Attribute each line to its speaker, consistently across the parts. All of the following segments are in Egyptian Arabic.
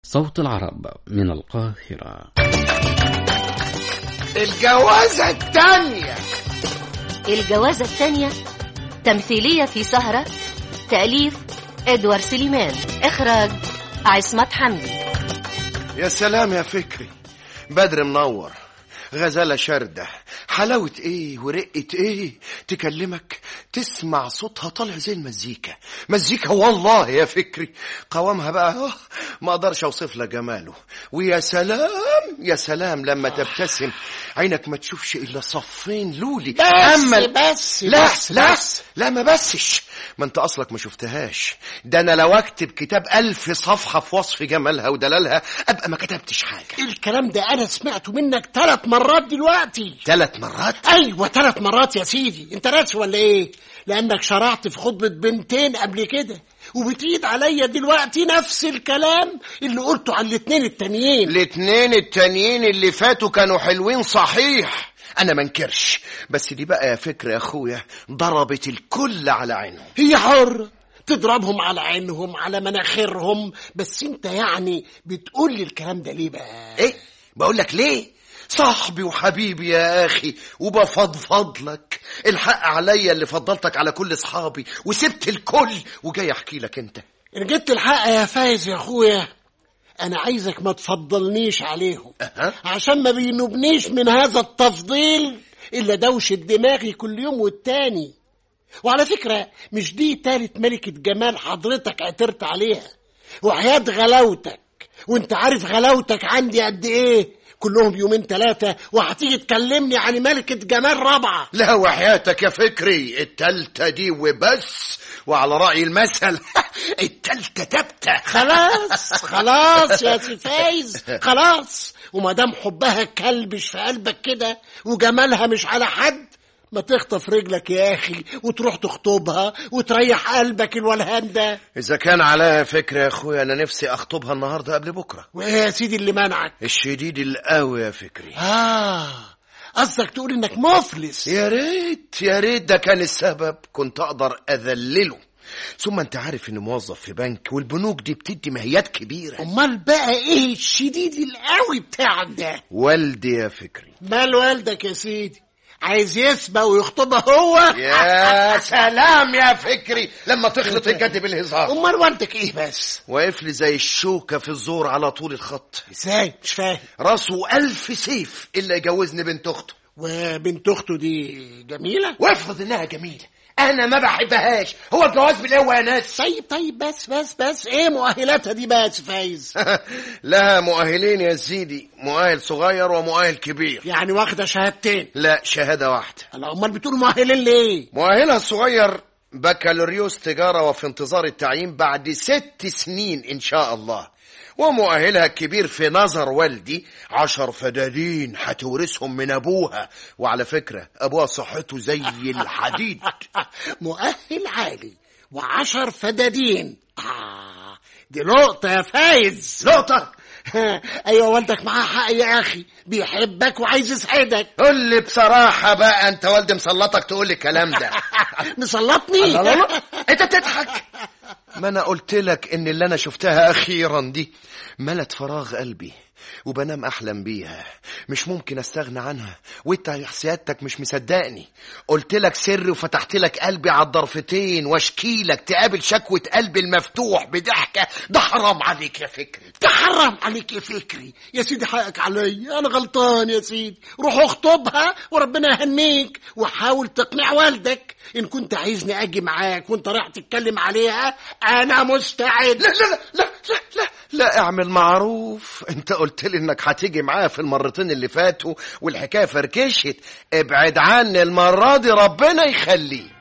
Speaker 1: صوت العرب من القاهرة
Speaker 2: الجوازة التانية
Speaker 3: الجوازة الثانية تمثيلية في سهرة تأليف إدوار سليمان إخراج عصمت حمدي
Speaker 2: يا سلام يا فكري بدر منور غزالة شاردة حلاوة ايه ورقة ايه تكلمك تسمع صوتها طالع زي المزيكا مزيكا والله يا فكري قوامها بقى أوه، ما اقدرش اوصف لك جماله ويا سلام يا سلام لما تبتسم عينك ما تشوفش الا صفين لولي
Speaker 4: بس بس
Speaker 2: لا
Speaker 4: بس
Speaker 2: لا
Speaker 4: بس.
Speaker 2: لا ما بسش ما انت اصلك ما شفتهاش ده انا لو اكتب كتاب الف صفحة في وصف جمالها ودلالها ابقى ما كتبتش حاجة
Speaker 4: الكلام ده انا سمعته منك ثلاث مرات دلوقتي
Speaker 2: ثلاث مرات
Speaker 4: ايوه ثلاث مرات يا سيدي انت ناسي ولا ايه لانك شرعت في خطبه بنتين قبل كده وبتعيد عليا دلوقتي نفس الكلام اللي قلته على الاتنين التانيين
Speaker 2: الاتنين التانيين اللي فاتوا كانوا حلوين صحيح انا منكرش بس دي بقى يا فكرة يا اخويا ضربت الكل على عينهم
Speaker 4: هي حرة تضربهم على عينهم على مناخيرهم بس انت يعني بتقول لي الكلام ده ليه بقى
Speaker 2: ايه بقول لك ليه صاحبي وحبيبي يا اخي وبفضفض لك الحق عليا اللي فضلتك على كل اصحابي وسبت الكل وجاي احكي لك انت
Speaker 4: ان جبت الحق يا فايز يا اخويا انا عايزك ما تفضلنيش عليهم
Speaker 2: أها.
Speaker 4: عشان ما بينوبنيش من هذا التفضيل الا دوشة دماغي كل يوم والتاني وعلى فكرة مش دي تالت ملكة جمال حضرتك عترت عليها وحياة غلاوتك وانت عارف غلاوتك عندي قد ايه كلهم يومين ثلاثة وهتيجي تكلمني عن ملكة جمال رابعة
Speaker 2: لا وحياتك يا فكري التالتة دي وبس وعلى رأي المثل التالتة تبتة
Speaker 4: خلاص خلاص يا سي فايز خلاص وما دام حبها كلبش في قلبك كده وجمالها مش على حد ما تخطف رجلك يا اخي وتروح تخطبها وتريح قلبك الولهان ده
Speaker 2: إذا كان عليها فكرة يا أخويا أنا نفسي أخطبها النهاردة قبل بكرة
Speaker 4: وايه يا سيدي اللي منعك
Speaker 2: الشديد القوي يا فكري
Speaker 4: اه قصدك تقول انك مفلس
Speaker 2: يا ريت يا ريت ده كان السبب كنت أقدر أذلله ثم أنت عارف إني موظف في بنك والبنوك دي بتدي مهيات كبيرة
Speaker 4: امال بقى ايه الشديد القوي بتاعك ده
Speaker 2: والدي يا فكري
Speaker 4: مال والدك يا سيدي عايز يسبق ويخطبها هو
Speaker 2: يا سلام يا فكري لما تخلط الجد بالهزار
Speaker 4: امال والدك ايه بس
Speaker 2: واقف لي زي الشوكة في الزور على طول الخط
Speaker 4: ازاي مش فاهم
Speaker 2: راسه ألف سيف إلا يجوزني بنت أخته
Speaker 4: وبنت اخته دي جميله
Speaker 2: وافرض إنها جميلة أنا ما بحبهاش هو الجواز بالقوة يا ناس
Speaker 4: طيب طيب بس بس بس ايه مؤهلاتها دي بقى يا سي فايز
Speaker 2: لها مؤهلين يا سيدي مؤهل صغير ومؤهل كبير
Speaker 4: يعني واخده شهادتين
Speaker 2: لا شهادة واحدة
Speaker 4: هلا امال بتقولوا مؤهلين ليه
Speaker 2: مؤهلها الصغير بكالوريوس تجارة وفي انتظار التعيين بعد ست سنين إن شاء الله ومؤهلها الكبير في نظر والدي عشر فدادين هتورثهم من أبوها وعلى فكرة أبوها صحته زي الحديد
Speaker 4: مؤهل عالي وعشر فدادين آه دي لقطة يا فايز
Speaker 2: نقطة
Speaker 4: ايوه والدك معاه حق يا اخي بيحبك وعايز يسعدك
Speaker 2: قول لي بصراحة بقى أنت والدي مسلطك تقول لي الكلام ده
Speaker 4: مسلطني
Speaker 2: لا لا لا أنت بتضحك ما أنا قلت لك إن اللي أنا شفتها أخيرا دي ملت فراغ قلبي وبنام أحلم بيها مش ممكن أستغنى عنها وأنت يا سيادتك مش مصدقني قلت لك سر وفتحت لك قلبي على الضرفتين واشكيلك تقابل شكوة قلبي المفتوح بضحكة ده حرام عليك يا فكري
Speaker 4: تحرم عليك يا فكري يا سيدي حقك عليا انا غلطان يا سيدي روح اخطبها وربنا يهنيك وحاول تقنع والدك ان كنت عايزني اجي معاك وانت رايح تتكلم عليها انا مستعد
Speaker 2: لا لا لا لا لا لا لا اعمل معروف انت قلت لي انك هتيجي معايا في المرتين اللي فاتوا والحكايه فركشت ابعد عني المره دي ربنا يخليك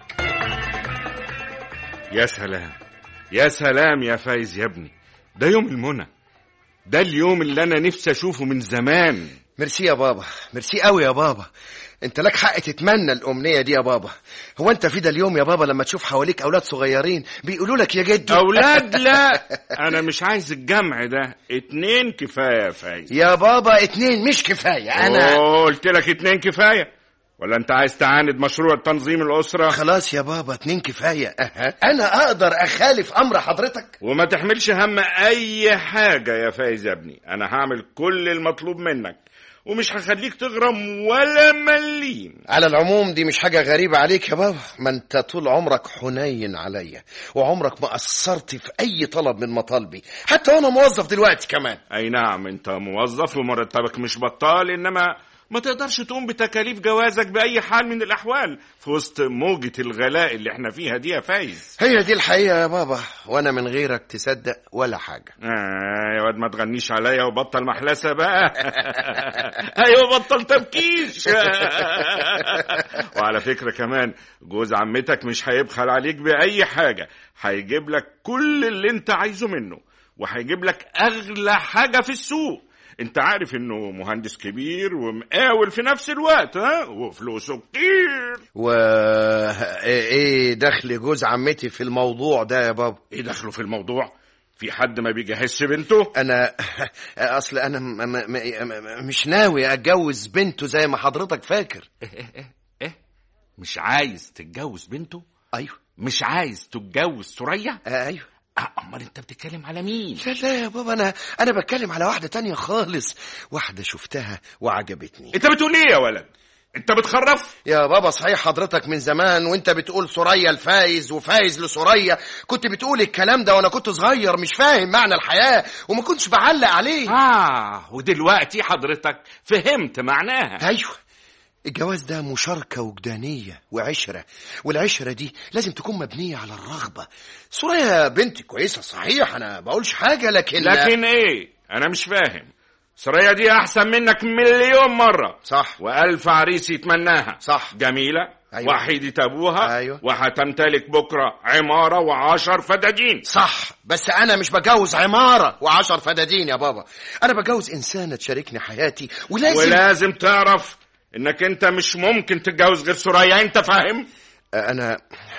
Speaker 5: يا سلام يا سلام يا فايز يا ابني ده يوم المنى ده اليوم اللي انا نفسي اشوفه من زمان
Speaker 2: ميرسي يا بابا ميرسي قوي يا بابا انت لك حق تتمنى الامنيه دي يا بابا هو انت في ده اليوم يا بابا لما تشوف حواليك اولاد صغيرين بيقولوا لك يا جدو
Speaker 5: اولاد لا انا مش عايز الجمع ده اتنين كفايه يا فايز
Speaker 2: يا بابا اتنين مش كفايه انا
Speaker 5: أوه، قلت لك اتنين كفايه ولا انت عايز تعاند مشروع تنظيم الاسره
Speaker 2: خلاص يا بابا اتنين كفاية أه. أنا أقدر أخالف أمر حضرتك
Speaker 5: وما تحملش هم اي حاجه يا فايز يا ابني انا هعمل كل المطلوب منك ومش هخليك تغرم ولا مليم
Speaker 2: على العموم دي مش حاجة غريبة عليك يا بابا ما انت طول عمرك حنين عليا وعمرك ما قصرت في أي طلب من مطالبي حتى وأنا موظف دلوقتي كمان
Speaker 5: اي نعم انت موظف ومرتبك مش بطال انما ما تقدرش تقوم بتكاليف جوازك باي حال من الاحوال في وسط موجة الغلاء اللي احنا فيها دي يا فايز
Speaker 2: هي دي الحقيقة يا بابا وأنا من غيرك تصدق ولا حاجة
Speaker 5: آه يا واد ما تغنيش عليا وبطل محلسة بقى ايوه بطل تبكيش وعلى فكرة كمان جوز عمتك مش هيبخل عليك بأي حاجة هيجيب لك كل اللي انت عايزه منه وهيجيب لك أغلى حاجة في السوق انت عارف انه مهندس كبير ومقاول في نفس الوقت ها وفلوسه كتير
Speaker 2: و ايه دخل جوز عمتي في الموضوع ده يا بابا
Speaker 5: ايه دخله في الموضوع في حد ما بيجهزش بنته
Speaker 2: انا اصل انا م... م... م... مش ناوي اتجوز بنته زي ما حضرتك فاكر
Speaker 5: ايه مش عايز تتجوز بنته
Speaker 2: ايوه
Speaker 5: مش عايز تتجوز سوريا
Speaker 2: آه، ايوه
Speaker 5: آه، امال انت بتتكلم على مين
Speaker 2: لا لا يا بابا انا انا بتكلم على واحده تانية خالص واحده شفتها وعجبتني
Speaker 5: انت بتقول ايه يا ولد انت بتخرف
Speaker 2: يا بابا صحيح حضرتك من زمان وانت بتقول سوريا الفايز وفايز لسوريا كنت بتقول الكلام ده وانا كنت صغير مش فاهم معنى الحياه وما كنتش بعلق عليه
Speaker 5: اه ودلوقتي حضرتك فهمت معناها
Speaker 2: ايوه الجواز ده مشاركة وجدانية وعشرة والعشرة دي لازم تكون مبنية على الرغبة سوريا بنت كويسة صحيح أنا بقولش حاجة لكن
Speaker 5: لكن ايه انا مش فاهم سوريا دي احسن منك مليون مرة
Speaker 2: صح
Speaker 5: والف عريس يتمناها
Speaker 2: صح.
Speaker 5: جميلة
Speaker 2: أيوة.
Speaker 5: وحيدة ابوها
Speaker 2: أيوة.
Speaker 5: وهتمتلك بكرة عمارة وعشر فدادين
Speaker 2: صح بس أنا مش بجوز عمارة وعشر فدادين يا بابا أنا بجوز إنسانة تشاركني حياتي ولازم
Speaker 5: ولازم تعرف انك انت مش ممكن تتجوز غير سوريا انت فاهم
Speaker 2: أنا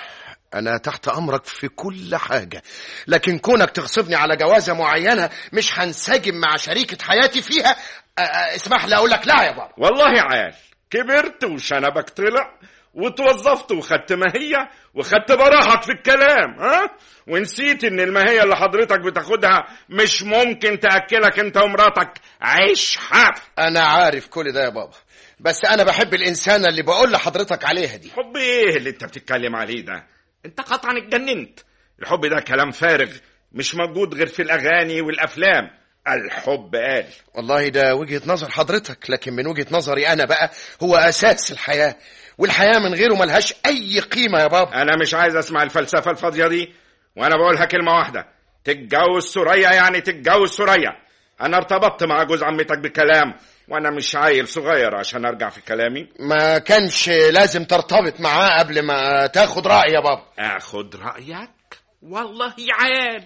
Speaker 2: أنا تحت أمرك في كل حاجة لكن كونك تغصبني على جوازة معينة مش هنسجم مع شريكة حياتي فيها أ- أ- اسمح لي أقول لك لا يا بابا
Speaker 5: والله عال كبرت وشنبك طلع وتوظفت وخدت ماهية وخدت براحك في الكلام ها ونسيت ان الماهية اللي حضرتك بتاخدها مش ممكن تأكلك انت ومراتك عيش حاف
Speaker 2: أنا عارف كل ده يا بابا بس أنا بحب الإنسانة اللي بقول لحضرتك عليها دي
Speaker 5: حب ايه اللي انت بتتكلم عليه ده انت قطعا اتجننت الحب ده كلام فارغ مش موجود غير في الاغاني والافلام الحب قال
Speaker 2: والله ده وجهة نظر حضرتك لكن من وجهة نظري أنا بقى هو أساس الحياة والحياة من غيره ملهاش أي قيمة يا بابا
Speaker 5: انا مش عايز اسمع الفلسفة الفاضية دي وانا بقولها كلمة واحدة تتجوز سوريا يعني تتجوز سوريا انا ارتبطت مع جوز عمتك بكلام وانا مش عيل صغير عشان ارجع في كلامي
Speaker 2: ما كانش لازم ترتبط معاه قبل ما تاخد رأي يا بابا
Speaker 5: اخد رايك والله يا عيال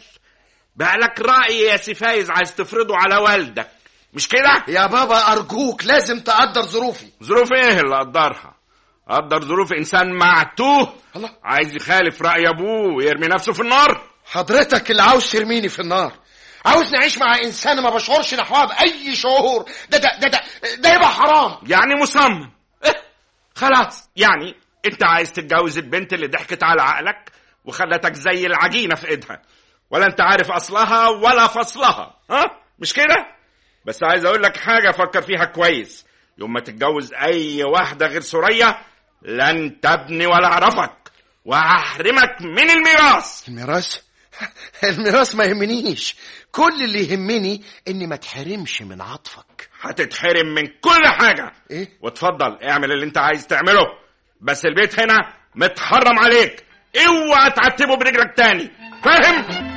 Speaker 5: بقالك راي يا سي فايز عايز تفرضه على والدك مش كده
Speaker 2: يا بابا أرجوك لازم تقدر ظروفي
Speaker 5: ظروف ايه اللي قدرها قدر ظروف انسان معتوه
Speaker 2: الله.
Speaker 5: عايز يخالف راي ابوه ويرمي نفسه في النار
Speaker 2: حضرتك اللي عاوز ترميني في النار عاوز نعيش مع إنسان ما بشعرش نحوها بأي شعور ده ده ده ده, ده يبقى حرام
Speaker 5: يعني مصمم إيه؟ خلاص يعني انت عايز تتجوز البنت اللي ضحكت على عقلك وخلتك زي العجينه في ايدها ولا انت عارف اصلها ولا فصلها ها مش كده بس عايز اقول لك حاجه فكر فيها كويس يوم ما تتجوز اي واحده غير سوريا لن تبني ولا اعرفك وهحرمك من الميراث
Speaker 2: الميراث الميراث ما يهمنيش كل اللي يهمني اني ما اتحرمش من عطفك
Speaker 5: هتتحرم من كل حاجه
Speaker 2: ايه
Speaker 5: واتفضل اعمل اللي انت عايز تعمله بس البيت هنا متحرم عليك اوعى تعتبه برجلك تاني فاهم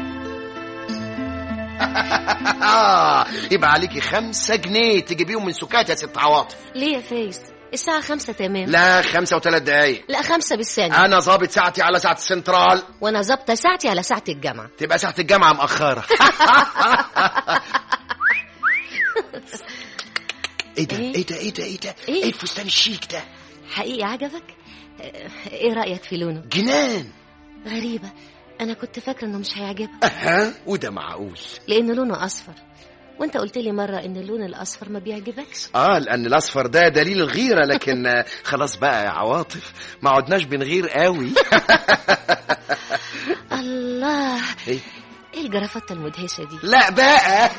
Speaker 2: آه يبقى عليكي خمسة جنيه تجيبيهم من سكات يا ست عواطف
Speaker 3: ليه يا فايز الساعة خمسة تمام
Speaker 2: لا خمسة وثلاث دقايق
Speaker 3: لا خمسة بالثانية
Speaker 2: أنا ظابط ساعتي على ساعة السنترال
Speaker 3: وأنا ظابطة ساعتي على ساعة الجامعة
Speaker 2: تبقى ساعة الجامعة مأخرة ايه ده
Speaker 3: إيه؟
Speaker 2: ايه ده ايه ده ايه ده
Speaker 3: إيه؟
Speaker 2: ايه الفستان الشيك ده
Speaker 3: حقيقي عجبك؟ آه، ايه رأيك في لونه؟
Speaker 2: جنان
Speaker 3: غريبة أنا كنت فاكرة إنه مش هيعجبك
Speaker 2: اها وده معقول
Speaker 3: لأن لونه أصفر وانت قلت لي مرة ان اللون الاصفر ما بيعجبكش
Speaker 2: اه لان الاصفر ده دليل الغيره لكن آه، خلاص بقى يا عواطف ما عدناش بنغير قوي
Speaker 3: الله
Speaker 2: إيه؟
Speaker 3: ايه الجرافطة المدهشة دي
Speaker 2: لا بقى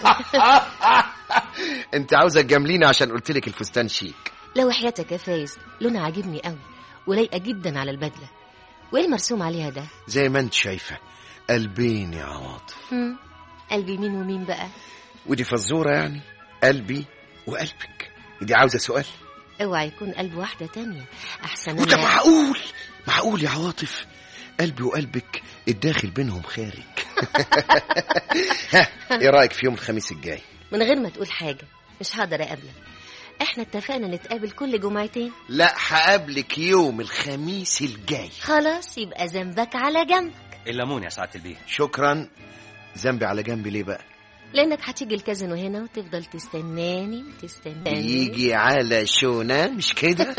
Speaker 2: انت عاوزه تجامليني عشان قلت لك الفستان شيك
Speaker 3: لو حياتك يا فايز لونها عاجبني قوي ولايقة جدا على البدلة وايه المرسوم عليها ده
Speaker 2: زي ما انت شايفه قلبين يا عواطف
Speaker 3: هم؟ قلبي مين ومين بقى
Speaker 2: ودي فزوره يعني قلبي وقلبك دي عاوزه سؤال
Speaker 3: اوعى يكون قلب واحدة تانية احسن
Speaker 2: وده
Speaker 3: انا
Speaker 2: معقول معقول يا عواطف قلبي وقلبك الداخل بينهم خارج ها ايه رايك في يوم الخميس الجاي
Speaker 3: من غير ما تقول حاجة مش هقدر اقابلك احنا اتفقنا نتقابل كل جمعتين
Speaker 2: لا هقابلك يوم الخميس الجاي
Speaker 3: خلاص يبقى ذنبك على جنب
Speaker 6: الليمون يا سعاده البيه
Speaker 2: شكرا ذنبي على جنبي ليه بقى
Speaker 3: لانك هتيجي الكازينو هنا وتفضل تستناني وتستناني
Speaker 2: يجي على شونا مش كده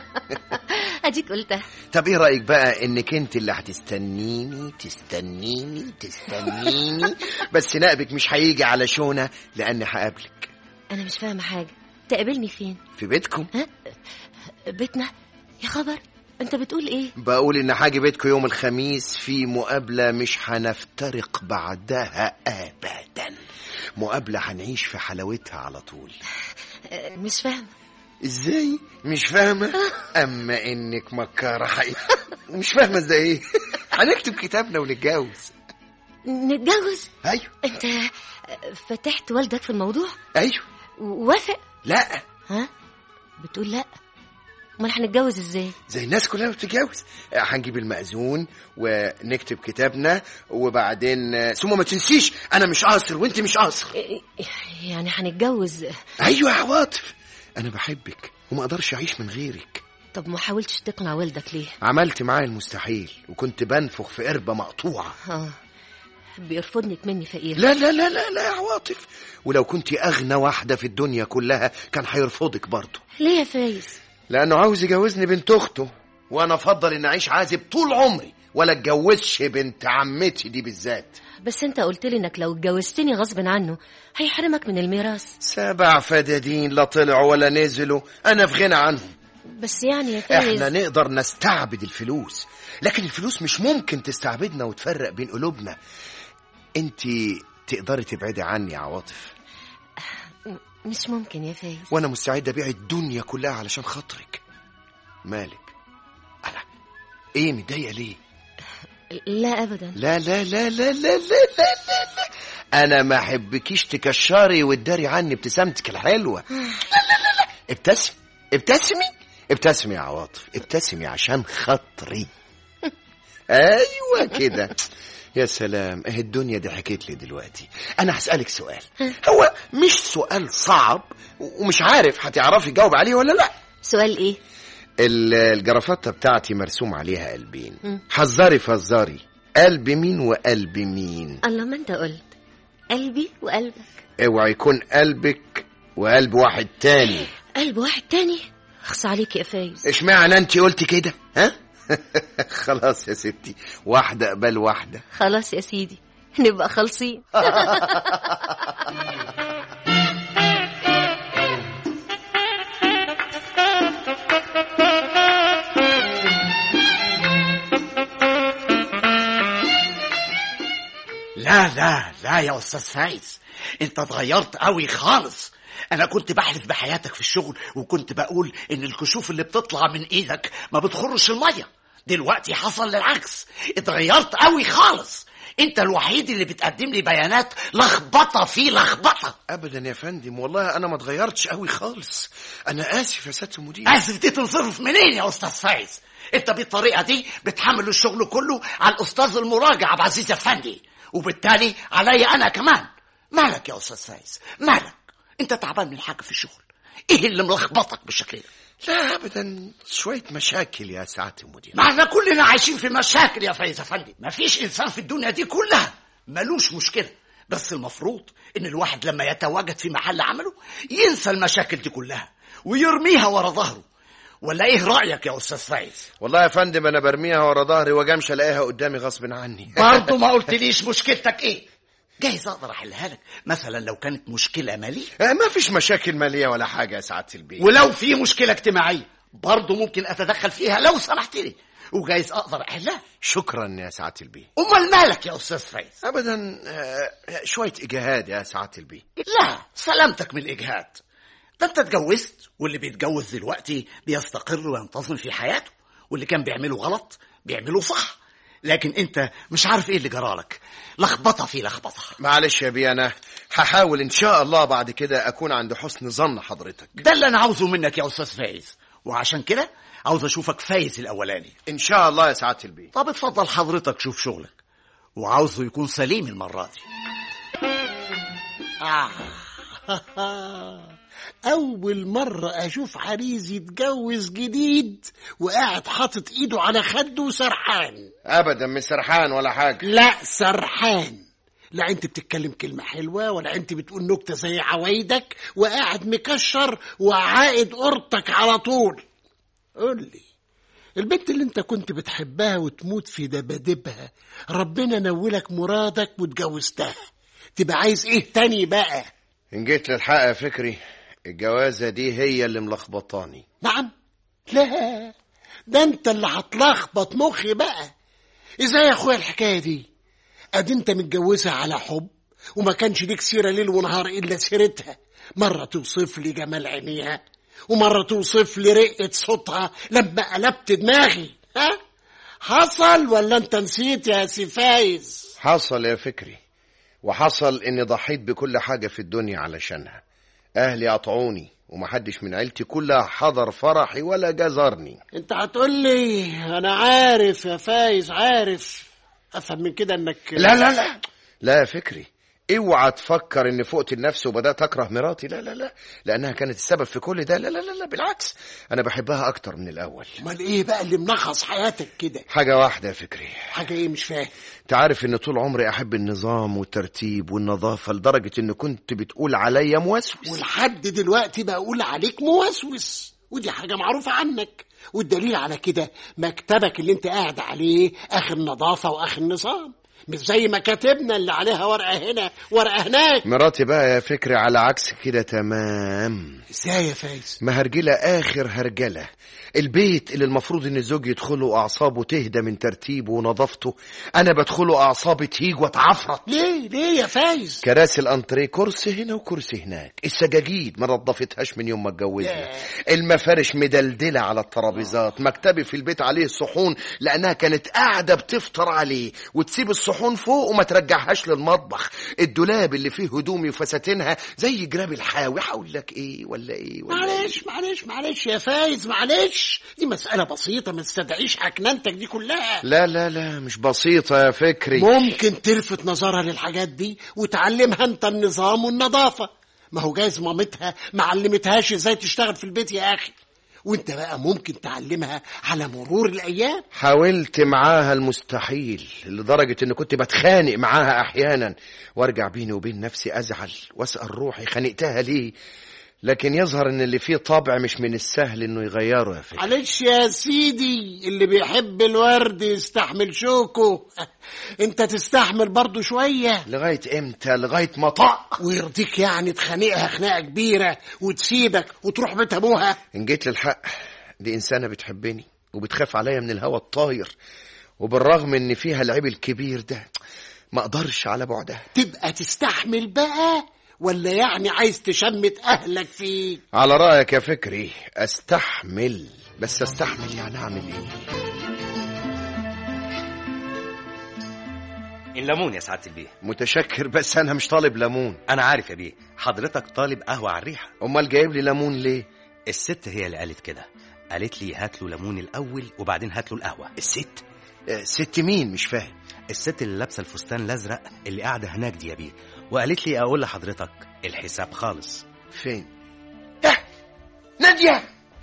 Speaker 3: اديك قلتها
Speaker 2: طب ايه رايك بقى انك انت اللي هتستنيني تستنيني تستنيني بس نقبك مش هيجي على شونا لاني هقابلك
Speaker 3: انا مش فاهمة حاجة تقابلني فين
Speaker 2: في بيتكم
Speaker 3: ها بيتنا يا خبر انت بتقول ايه
Speaker 2: بقول ان هاجي بيتكم يوم الخميس في مقابله مش هنفترق بعدها ابدا مقابله هنعيش في حلاوتها على طول
Speaker 3: أه، مش فاهمة
Speaker 2: ازاي مش فاهمه اما انك مكاره حقيقة مش فاهمه ازاي ايه هنكتب كتابنا ونتجوز
Speaker 3: نتجوز
Speaker 2: ايوه
Speaker 3: انت فتحت والدك في الموضوع
Speaker 2: ايوه
Speaker 3: وافق
Speaker 2: لا
Speaker 3: ها بتقول لا امال هنتجوز ازاي
Speaker 2: زي الناس كلها بتتجوز آه، هنجيب المأذون ونكتب كتابنا وبعدين آه، ثم ما تنسيش انا مش قاصر وانت مش قاصر
Speaker 3: يعني هنتجوز
Speaker 2: ايوه يا عواطف انا بحبك وما اقدرش اعيش من غيرك
Speaker 3: طب ما حاولتش تقنع والدك ليه
Speaker 2: عملت معاه المستحيل وكنت بنفخ في قربة مقطوعة
Speaker 3: اه بيرفضني مني فقير
Speaker 2: لا لا لا لا لا يا عواطف ولو كنت أغنى واحدة في الدنيا كلها كان هيرفضك برضه
Speaker 3: ليه يا فايز
Speaker 2: لأنه عاوز يجوزني بنت أخته وأنا أفضل إن أعيش عازب طول عمري ولا اتجوزش بنت عمتي دي بالذات
Speaker 3: بس انت قلت لي انك لو اتجوزتني غصب عنه هيحرمك من الميراث
Speaker 2: سبع فدادين لا طلعوا ولا نزلوا أنا في غنى عنهم
Speaker 3: بس يعني يا فايز
Speaker 2: احنا نقدر نستعبد الفلوس لكن الفلوس مش ممكن تستعبدنا وتفرق بين قلوبنا انت تقدري تبعدي عني يا عواطف
Speaker 3: مش ممكن يا فايز
Speaker 2: وانا مستعد ابيع الدنيا كلها علشان خاطرك مالك انا ايه متضايقه ليه
Speaker 3: لا ابدا
Speaker 2: لا لا لا لا لا لا لا لا لا انا ما احبكيش تكشري وتداري عني ابتسامتك الحلوه لا لا لا لا ابتسمي ابتسمي ابتسمي يا عواطف ابتسمي عشان خاطري ايوه كده يا سلام اهي الدنيا ضحكت لي دلوقتي انا هسالك سؤال هو مش سؤال صعب ومش عارف هتعرفي تجاوب عليه ولا لا
Speaker 3: سؤال ايه
Speaker 2: ال- الجرافطه بتاعتي مرسوم عليها قلبين
Speaker 3: مم.
Speaker 2: حذري فزري قلب مين وقلب مين
Speaker 3: الله ما انت قلت قلبي وقلبك
Speaker 2: اوعى يكون قلبك وقلب واحد تاني
Speaker 3: قلب واحد تاني اخص عليك يا فايز
Speaker 2: اشمعنى انت قلتي كده ها خلاص يا ستي واحده قبل واحده
Speaker 3: خلاص يا سيدي نبقى خالصين
Speaker 4: لا لا لا يا استاذ فايز انت اتغيرت قوي خالص انا كنت بحلف بحياتك في الشغل وكنت بقول ان الكشوف اللي بتطلع من ايدك ما بتخرش الميه دلوقتي حصل للعكس اتغيرت قوي خالص انت الوحيد اللي بتقدم لي بيانات لخبطه في لخبطه
Speaker 2: ابدا يا فندم والله انا ما اتغيرتش قوي خالص انا اسف يا سياده المدير
Speaker 4: اسف دي تنصرف منين يا استاذ فايز انت بالطريقه دي بتحمل الشغل كله على الاستاذ المراجع عبد العزيز افندي وبالتالي عليا انا كمان مالك يا استاذ فايز مالك انت تعبان من حاجه في الشغل ايه اللي ملخبطك بالشكل ده
Speaker 2: لا ابدا شويه مشاكل يا سعاده المدير
Speaker 4: ما احنا كلنا عايشين في مشاكل يا فايز افندي مفيش انسان في الدنيا دي كلها ملوش مشكله بس المفروض ان الواحد لما يتواجد في محل عمله ينسى المشاكل دي كلها ويرميها ورا ظهره ولا ايه رايك يا استاذ فايز
Speaker 2: والله يا فندم انا برميها ورا ظهري واجي امشي الاقيها قدامي غصب عني
Speaker 4: برضه ما قلتليش مشكلتك ايه
Speaker 6: جايز اقدر احلها لك مثلا لو كانت مشكله ماليه
Speaker 2: آه، ما فيش مشاكل مالية ولا حاجة يا سعادة البيه
Speaker 6: ولو في مشكله اجتماعيه برضه ممكن اتدخل فيها لو سمحت لي وجايز اقدر احلها
Speaker 2: شكرا يا سعادة البيه
Speaker 6: امال مالك يا استاذ فايز
Speaker 2: ابدا آه، شوية اجهاد يا سعادة البيه
Speaker 6: لا سلامتك من الاجهاد ده انت اتجوزت واللي بيتجوز دلوقتي بيستقر وينتظم في حياته واللي كان بيعمله غلط بيعمله صح لكن انت مش عارف ايه اللي جرالك لخبطه في لخبطه
Speaker 2: معلش يا بيه انا هحاول ان شاء الله بعد كده اكون عند حسن ظن حضرتك
Speaker 6: ده اللي انا عاوزه منك يا استاذ فايز وعشان كده عاوز اشوفك فايز الاولاني
Speaker 2: ان شاء الله يا سعادة البيه
Speaker 6: طب اتفضل حضرتك شوف شغلك وعاوزه يكون سليم المرة دي
Speaker 4: آه. أول مرة أشوف عريس يتجوز جديد وقاعد حاطط إيده على خده وسرحان
Speaker 2: ابدا مش سرحان ولا حاجة
Speaker 4: لا سرحان لا انت بتتكلم كلمة حلوة ولا انت بتقول نكتة زي عوايدك وقاعد مكشر وعائد قرطك على طول قول لي البنت اللي انت كنت بتحبها وتموت في دبادبها ربنا نولك مرادك واتجوزتها تبقى عايز ايه تاني بقى
Speaker 2: ان جيت للحق يا فكري الجوازة دي هي اللي ملخبطاني
Speaker 4: نعم لا ده انت اللي هتلخبط مخي بقى ازاي يا اخويا الحكايه دي ادي انت متجوزها على حب وما كانش ليك سيره ليل ونهار الا سيرتها مره توصف لي جمال عينيها ومره توصف لي رقه صوتها لما قلبت دماغي ها حصل ولا انت نسيت يا سي فايز
Speaker 2: حصل يا فكري وحصل اني ضحيت بكل حاجة في الدنيا علشانها اهلي قطعوني ومحدش من عيلتي كلها حضر فرحي ولا جزرني
Speaker 4: انت هتقول لي انا عارف يا فايز عارف افهم من كده انك
Speaker 2: لا لا لا لا يا فكري اوعى تفكر اني فقت النفس وبدات اكره مراتي لا لا لا لانها كانت السبب في كل ده لا لا لا, لا بالعكس انا بحبها اكتر من الاول
Speaker 4: امال ايه بقى اللي منغص حياتك كده
Speaker 2: حاجه واحده يا فكري
Speaker 4: حاجه ايه مش فاهم
Speaker 2: انت عارف ان طول عمري احب النظام والترتيب والنظافه لدرجه ان كنت بتقول عليا موسوس
Speaker 4: ولحد دلوقتي بقول عليك موسوس ودي حاجه معروفه عنك والدليل على كده مكتبك اللي انت قاعد عليه اخر نظافه واخر نظام مش زي مكاتبنا اللي عليها ورقه هنا ورقه هناك
Speaker 2: مراتي بقى يا فكري على عكس كده تمام
Speaker 4: ازاي يا فايز
Speaker 2: مهرجله اخر هرجله البيت اللي المفروض ان الزوج يدخله اعصابه تهدى من ترتيبه ونظافته انا بدخله اعصابي تهيج واتعفرت
Speaker 4: ليه ليه يا فايز
Speaker 2: كراسي الانتريه كرسي هنا وكرسي هناك السجاجيد ما نظفتهاش من يوم ما اتجوزنا
Speaker 4: ياه.
Speaker 2: المفارش مدلدله على الترابيزات مكتبي في البيت عليه الصحون لانها كانت قاعده بتفطر عليه وتسيب الصحون فوق وما ترجعهاش للمطبخ الدولاب اللي فيه هدومي وفساتينها زي جراب الحاوي هقول لك ايه ولا ايه ولا إيه؟
Speaker 4: معلش معلش معلش يا فايز معلش دي مسألة بسيطة ما تستدعيش حكنانتك دي كلها
Speaker 2: لا لا لا مش بسيطة يا فكري
Speaker 4: ممكن تلفت نظرها للحاجات دي وتعلمها انت النظام والنظافة ما هو جايز مامتها ما علمتهاش ازاي تشتغل في البيت يا اخي وانت بقى ممكن تعلمها على مرور الايام
Speaker 2: حاولت معاها المستحيل لدرجة ان كنت بتخانق معاها احيانا وارجع بيني وبين نفسي ازعل واسأل روحي خانقتها ليه لكن يظهر ان اللي فيه طبع مش من السهل انه يغيره يا فكري
Speaker 4: معلش يا سيدي اللي بيحب الورد يستحمل شوكه انت تستحمل برضه شوية
Speaker 2: لغاية امتى لغاية ما طق
Speaker 4: ويرضيك يعني تخانقها خناقة كبيرة وتسيبك وتروح بيت ابوها
Speaker 2: ان جيت للحق دي انسانة بتحبني وبتخاف عليا من الهوى الطاير وبالرغم ان فيها العيب الكبير ده ما اقدرش على بعدها
Speaker 4: تبقى تستحمل بقى ولا يعني عايز تشمت اهلك فيك
Speaker 2: على رأيك يا فكري استحمل بس استحمل يعني اعمل ايه
Speaker 7: الليمون يا سعاده البيه
Speaker 2: متشكر بس انا مش طالب ليمون
Speaker 7: انا عارف يا بيه حضرتك طالب قهوه على الريحه
Speaker 2: امال جايب لي ليمون ليه
Speaker 7: الست هي اللي قالت كده قالت لي هات له ليمون الاول وبعدين هات له القهوه
Speaker 2: الست آه، ست مين مش فاهم
Speaker 7: الست اللي لابسه الفستان الازرق اللي قاعده هناك دي يا بيه وقالت لي اقول لحضرتك الحساب خالص
Speaker 2: فين اه نادية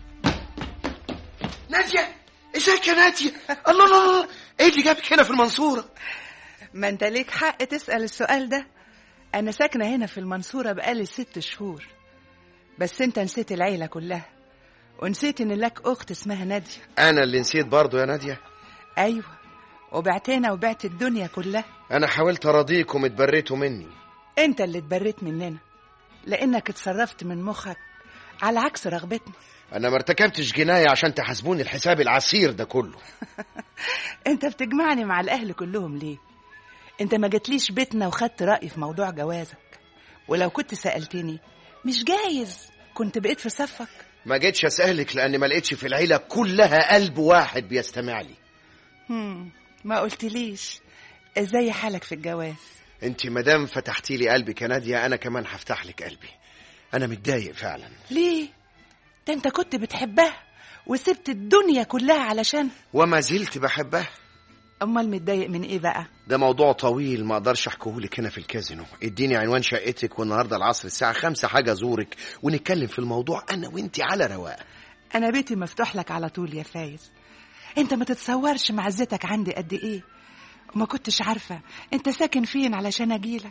Speaker 2: نادية ازيك يا نادية الله الله الله ايه اللي جابك هنا في المنصورة
Speaker 8: ما انت ليك حق تسأل السؤال ده أنا ساكنة هنا في المنصورة بقالي ست شهور بس انت نسيت العيلة كلها ونسيت ان لك أخت اسمها نادية
Speaker 2: انا اللي نسيت برضو يا نادية
Speaker 8: أيوة وبعتنا وبعت الدنيا كلها
Speaker 2: انا حاولت اراضيكم اتبريتوا مني
Speaker 8: انت اللي اتبريت مننا لانك اتصرفت من مخك على عكس رغبتنا
Speaker 2: انا ما ارتكبتش جنايه عشان تحاسبوني الحساب العسير ده كله
Speaker 8: انت بتجمعني مع الاهل كلهم ليه انت ما جتليش بيتنا وخدت رايي في موضوع جوازك ولو كنت سالتني مش جايز كنت بقيت في صفك
Speaker 2: ما جيتش اسالك لان ما لقيتش في العيله كلها قلب واحد بيستمع لي
Speaker 8: هم. ما قلتليش ازاي حالك في الجواز
Speaker 2: انت مدام فتحتي لي قلبك يا ناديه انا كمان هفتح لك قلبي انا متضايق فعلا
Speaker 8: ليه ده انت كنت بتحبها وسبت الدنيا كلها علشان
Speaker 2: وما زلت بحبها
Speaker 8: امال متضايق من ايه بقى
Speaker 2: ده موضوع طويل ما اقدرش احكيهولك هنا في الكازينو اديني عنوان شقتك والنهارده العصر الساعه خمسة حاجه ازورك ونتكلم في الموضوع انا وانت على رواق
Speaker 8: انا بيتي مفتوح لك على طول يا فايز انت ما تتصورش معزتك عندي قد ايه وما كنتش عارفه انت ساكن فين علشان اجيلك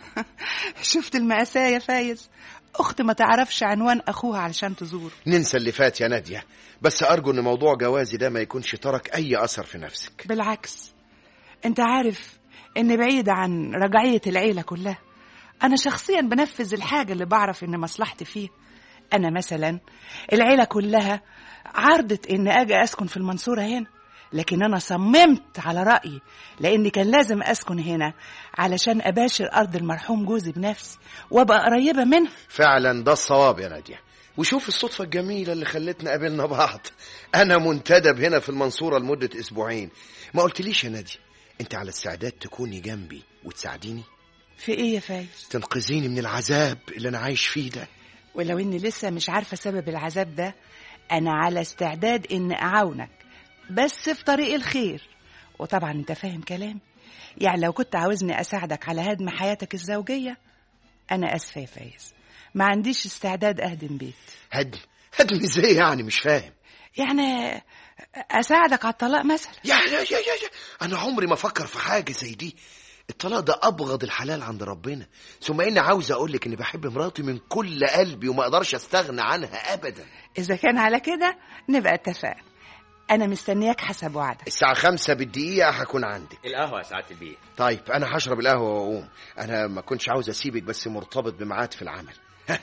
Speaker 8: شفت المأساة يا فايز اخت ما تعرفش عنوان اخوها علشان تزور
Speaker 2: ننسى اللي فات يا ناديه بس ارجو ان موضوع جوازي ده ما يكونش ترك اي اثر في نفسك
Speaker 8: بالعكس انت عارف ان بعيدة عن رجعية العيلة كلها انا شخصيا بنفذ الحاجة اللي بعرف ان مصلحتي فيها انا مثلا العيلة كلها عرضت ان اجي اسكن في المنصورة هنا لكن انا صممت على رأيي لاني كان لازم اسكن هنا علشان اباشر ارض المرحوم جوزي بنفسي وابقى قريبة منه
Speaker 2: فعلا ده الصواب يا ناديه وشوف الصدفة الجميلة اللي خلتنا قابلنا بعض أنا منتدب هنا في المنصورة لمدة أسبوعين ما قلتليش يا نادية أنت على استعداد تكوني جنبي وتساعديني
Speaker 8: في ايه يا فايز
Speaker 2: تنقذيني من العذاب اللي أنا عايش فيه ده
Speaker 8: ولو اني لسه مش عارفة سبب العذاب ده انا على استعداد ان اعاونك بس في طريق الخير وطبعا انت فاهم كلامي يعني لو كنت عاوزني اساعدك على هدم حياتك الزوجية انا اسفة يا فايز ما عنديش استعداد اهدم بيت
Speaker 2: هدم هدم ازاي يعني مش فاهم
Speaker 8: يعني اساعدك على الطلاق مثلا
Speaker 2: يا يا يا يا, يا. أنا عمري ما أفكر في حاجة زي دي الطلاق ده أبغض الحلال عند ربنا ثم إني عاوز أقول لك إني بحب مراتي من كل قلبي وما أقدرش أستغنى عنها أبدا
Speaker 8: اذا كان على كده نبقى اتفقنا انا مستنياك حسب وعدك
Speaker 2: الساعة خمسة بالدقيقة هكون عندك
Speaker 9: القهوة يا سعادة البيه
Speaker 2: طيب أنا هشرب القهوة وأقوم أنا ما كنتش عاوز أسيبك بس مرتبط بميعاد في العمل ها.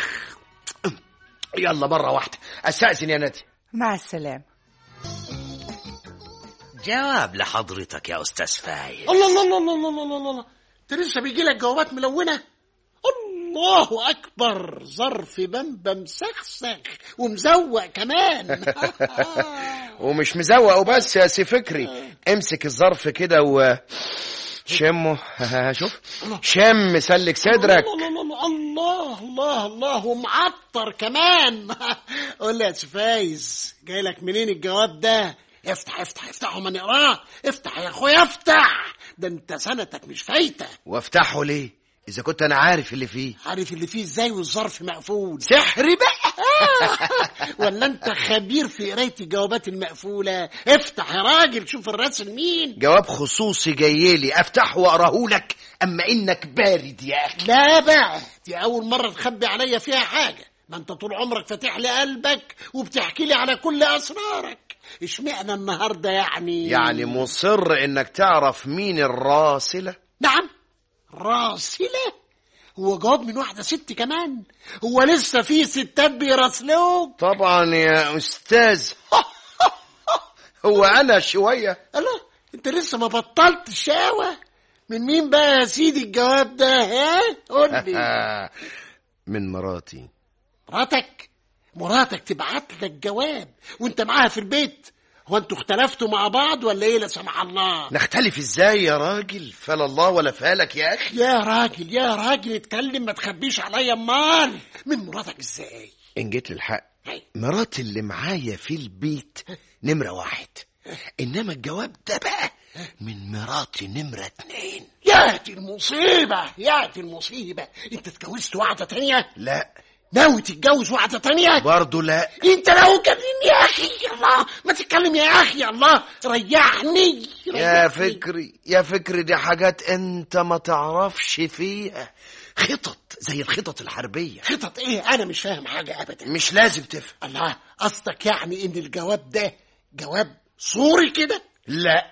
Speaker 2: يلا مرة واحدة أستأذن يا نادي
Speaker 8: مع السلامة
Speaker 6: جواب لحضرتك يا أستاذ فايز
Speaker 4: الله الله الله الله الله الله الله انت لسه بيجي لك جوابات ملونه الله اكبر ظرف بمبم مسخسخ ومزوق كمان
Speaker 2: ومش مزوق وبس يا سي فكري امسك الظرف كده و شمه شوف شم سلك صدرك
Speaker 4: الله الله الله الله الله ومعطر كمان قول لي يا سي فايز جاي لك منين الجواب ده افتح افتح افتحه ما نقراه افتح يا اخويا افتح ده انت سنتك مش فايته
Speaker 2: وافتحه ليه اذا كنت انا عارف اللي فيه
Speaker 4: عارف اللي فيه ازاي والظرف مقفول
Speaker 2: سحر بقى
Speaker 4: ولا انت خبير في قرايه الجوابات المقفوله افتح يا راجل شوف الراسل مين
Speaker 2: جواب خصوصي جايلي افتحه واقراه لك اما انك بارد يا اخي
Speaker 4: لا بقى دي اول مره تخبي عليا فيها حاجه ما انت طول عمرك فاتح لي قلبك وبتحكي لي على كل اسرارك اشمعنى النهارده يعني
Speaker 2: يعني مصر انك تعرف مين الراسله
Speaker 4: نعم راسله هو جواب من واحده ست كمان هو لسه في ستات بيراسلوك
Speaker 2: طبعا يا استاذ هو انا شويه
Speaker 4: الله انت لسه ما بطلت الشاوة من مين بقى يا سيدي الجواب ده ها قول لي
Speaker 2: من مراتي
Speaker 4: مراتك مراتك تبعت لك جواب وانت معاها في البيت هو انتوا اختلفتوا مع بعض ولا ايه لا سمح الله
Speaker 2: نختلف ازاي يا راجل فلا الله ولا فالك يا اخي
Speaker 4: يا راجل يا راجل اتكلم ما تخبيش عليا امال من مراتك ازاي
Speaker 2: ان جيت للحق
Speaker 4: هاي.
Speaker 2: مراتي اللي معايا في البيت نمرة واحد انما الجواب ده بقى من مراتي نمرة اتنين
Speaker 4: ياتي المصيبة ياتي المصيبة انت اتجوزت واحدة تانية
Speaker 2: لا
Speaker 4: ناوي تتجوز واحدة تانية
Speaker 2: برضه لا
Speaker 4: انت لو كلمني يا اخي يا الله ما تتكلم يا اخي يا الله ريحني
Speaker 2: يا
Speaker 4: ريحني.
Speaker 2: فكري يا فكري دي حاجات انت ما تعرفش فيها خطط زي الخطط الحربية
Speaker 4: خطط ايه انا مش فاهم حاجة ابدا
Speaker 2: مش لازم تفهم
Speaker 4: الله قصدك يعني ان الجواب ده جواب صوري كده
Speaker 2: لا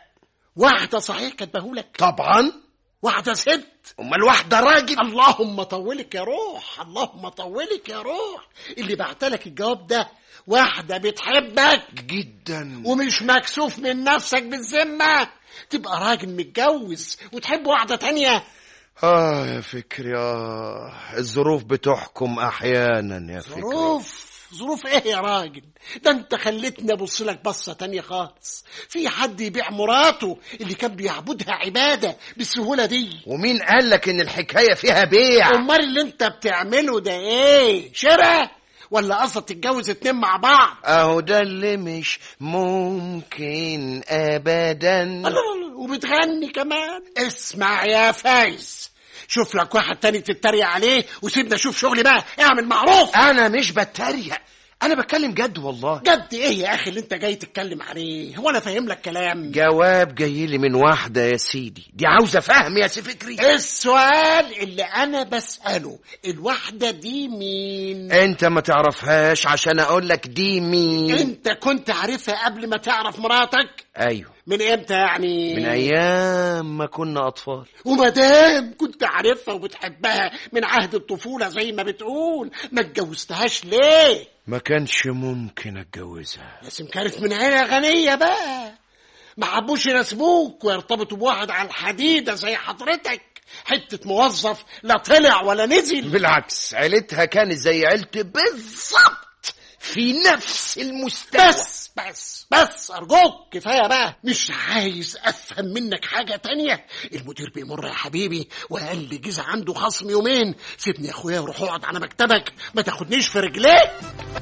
Speaker 4: واحدة صحيح كاتبهولك
Speaker 2: طبعا
Speaker 4: واحدة ست
Speaker 2: امال واحده راجل
Speaker 4: اللهم طولك يا روح اللهم طولك يا روح اللي بعتلك الجواب ده واحدة بتحبك
Speaker 2: جدا
Speaker 4: ومش مكسوف من نفسك بالذمة تبقى راجل متجوز وتحب واحدة تانية
Speaker 2: اه يا فكري اه الظروف بتحكم احيانا يا فكري
Speaker 4: ظروف ظروف ايه يا راجل ده انت خليتني ابص لك بصه تانية خالص في حد يبيع مراته اللي كان بيعبدها عباده بالسهوله دي
Speaker 2: ومين قال لك ان الحكايه فيها بيع
Speaker 4: امال اللي انت بتعمله ده ايه شراء ولا قصدك تتجوز اتنين مع بعض
Speaker 2: اهو ده اللي مش ممكن ابدا
Speaker 4: الله الله الله، وبتغني كمان اسمع يا فايز شوف لك واحد تاني تتريق عليه وسيبنا اشوف شغلي بقى اعمل معروف
Speaker 2: انا مش بتريق انا بتكلم جد والله
Speaker 4: جد ايه يا اخي اللي انت جاي تتكلم عليه هو انا فاهم لك كلام
Speaker 2: جواب جاي لي من واحده يا سيدي دي عاوزه فهم يا سي فكري
Speaker 4: السؤال اللي انا بسأله الواحدة دي مين
Speaker 2: انت ما تعرفهاش عشان اقول لك دي مين
Speaker 4: انت كنت عارفها قبل ما تعرف مراتك
Speaker 2: ايوه
Speaker 4: من امتى يعني
Speaker 2: من ايام ما كنا اطفال
Speaker 4: ومادام كنت عارفها وبتحبها من عهد الطفولة زي ما بتقول ما اتجوزتهاش ليه
Speaker 2: ما كانش ممكن اتجوزها
Speaker 4: لازم كانت من عيلة غنية بقى ما حبوش يناسبوك ويرتبطوا بواحد على الحديدة زي حضرتك حتة موظف لا طلع ولا نزل
Speaker 2: بالعكس عيلتها كانت زي عيلتي بالظبط في نفس المستوى
Speaker 4: بس بس بس أرجوك كفاية بقى مش عايز أفهم منك حاجة تانية المدير بيمر يا حبيبي وقال لي جيزة عنده خصم يومين سيبني يا أخويا وروح اقعد على مكتبك ما تاخدنيش في رجليك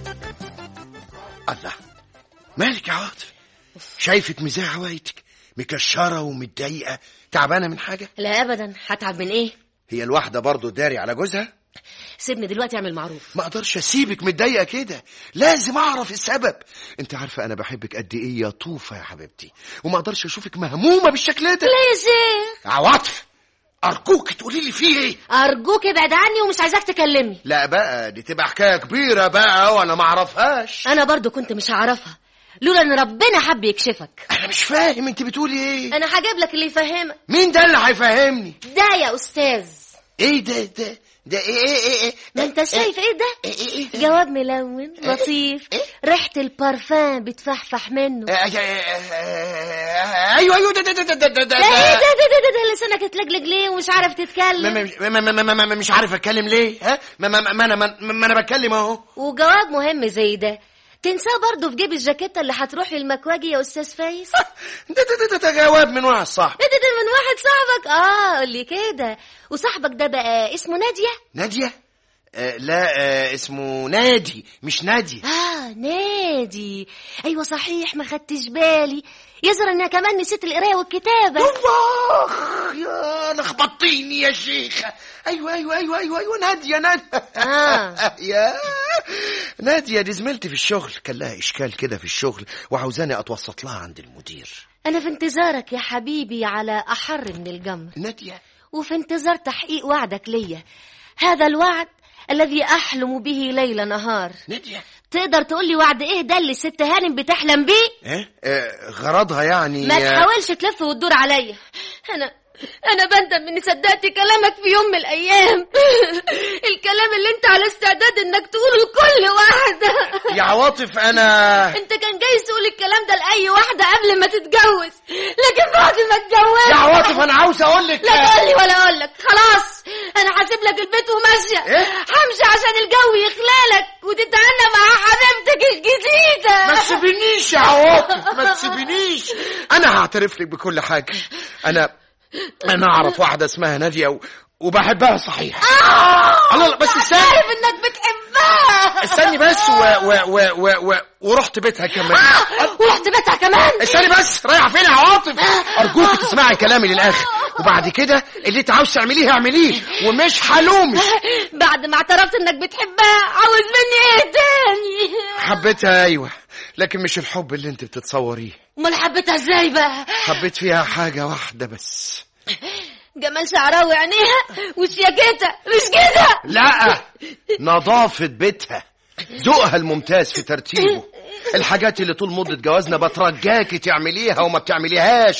Speaker 2: الله مالك يا عاطف شايفك مزاح هوايتك مكشرة ومتضايقة تعبانة من حاجة
Speaker 3: لا ابدا هتعب من ايه
Speaker 2: هي الواحدة برضو داري على جوزها
Speaker 3: سيبني دلوقتي اعمل معروف
Speaker 2: ما اقدرش اسيبك متضايقة كده لازم اعرف السبب انت عارفة انا بحبك قد ايه يا طوفة يا حبيبتي وما اقدرش اشوفك مهمومة بالشكل ده
Speaker 3: لا يا شيخ
Speaker 2: عواطف ارجوك تقولي لي فيه ايه
Speaker 3: ارجوك ابعد عني ومش عايزاك تكلمني
Speaker 2: لا بقى دي تبقى حكاية كبيرة بقى وانا ما اعرفهاش
Speaker 3: انا برضو كنت مش هعرفها لولا ان ربنا حب يكشفك
Speaker 2: انا مش فاهم انت بتقولي ايه
Speaker 3: انا هجيب لك اللي يفهمك
Speaker 2: مين ده اللي هيفهمني
Speaker 3: ده يا استاذ
Speaker 2: ايه ده ده ده ايه ايه ايه ايه
Speaker 3: ده انت شايف ايه ده
Speaker 2: ايه ايه ايه ده؟
Speaker 3: جواب ملون لطيف
Speaker 2: إيه؟
Speaker 3: ريحة البارفان بتفحفح منه
Speaker 2: آه، آه، آه، ايوه ايوه ده ده ده ده ده ده
Speaker 3: لا ايه ده ده ده ده, ده لسانك اتلجلج ليه ومش عارف
Speaker 2: ما-
Speaker 3: تتكلم
Speaker 2: ما- ما- ما- ما- ما- ما- مش عارف اتكلم ليه ها ما ما ما انا ما ما انا بتكلم اهو
Speaker 3: وجواب مهم زي ده تنساه برضه في جيب الجاكيتة اللي هتروح للمكواجي يا استاذ فايز
Speaker 2: ده ده ده, ده, ده جواب من واحد صاحبي
Speaker 3: ده ده ده من واحد صاحبك اه قول لي كده وصاحبك ده بقى اسمه نادية
Speaker 2: نادية آه لا آه اسمه نادي مش نادية
Speaker 3: اه نادي ايوه صحيح ما خدتش بالي يظهر انها كمان نسيت القرايه والكتابه
Speaker 2: الله يا لخبطتيني يا شيخة ايوه ايوه ايوه ايوه ايوه نادية نادية
Speaker 3: آه.
Speaker 2: يا نادية دي زميلتي في الشغل كان لها اشكال كده في الشغل وعاوزاني اتوسط لها عند المدير
Speaker 3: انا في انتظارك يا حبيبي على احر من الجمر
Speaker 2: نادية
Speaker 3: وفي انتظار تحقيق وعدك ليا هذا الوعد الذي احلم به ليل نهار
Speaker 2: نادية
Speaker 3: تقدر تقول لي وعد ايه ده اللي الست هانم بتحلم بيه
Speaker 2: ايه آه غرضها يعني
Speaker 3: ما تحاولش تلف وتدور عليا انا انا بندم اني صدقت كلامك في يوم من الايام الكلام اللي انت على استعداد انك تقوله لكل واحده
Speaker 2: يا عواطف انا
Speaker 3: انت كان جاي تقول الكلام ده لاي واحده قبل ما تتجوز لكن بعد ما اتجوزت
Speaker 2: يا عواطف انا عاوز اقول لك
Speaker 3: لا تقول لي ولا اقول لك خلاص انا هسيب لك البيت وماشيه
Speaker 2: إيه؟
Speaker 3: همشي عشان الجو يخلالك وتتهنى مع حبيبتك الجديده
Speaker 2: ما تسيبنيش يا عواطف ما تسيبنيش انا هعترف لك بكل حاجه انا انا اعرف واحده اسمها ناديه و... وبحبها صحيح
Speaker 3: آه!
Speaker 2: الله الله، بس استنى.
Speaker 3: عارف انك بتحبها
Speaker 2: استني بس و... و... و... و... و... ورحت بيتها كمان
Speaker 3: آه! ورحت بيتها كمان
Speaker 2: استني بس رايحه فين يا عواطف ارجوك تسمعي كلامي للاخر وبعد كده اللي انت عاوز تعمليه اعمليه ومش هلومك
Speaker 3: بعد ما اعترفت انك بتحبها عاوز مني ايه تاني
Speaker 2: حبيتها ايوه لكن مش الحب اللي انت بتتصوريه
Speaker 3: امال حبيتها ازاي بقى
Speaker 2: حبيت فيها حاجه واحده بس
Speaker 3: جمال شعرها وعينيها وشياكتها مش كده
Speaker 2: لا نظافة بيتها ذوقها الممتاز في ترتيبه الحاجات اللي طول مدة جوازنا بترجاكي تعمليها وما بتعمليهاش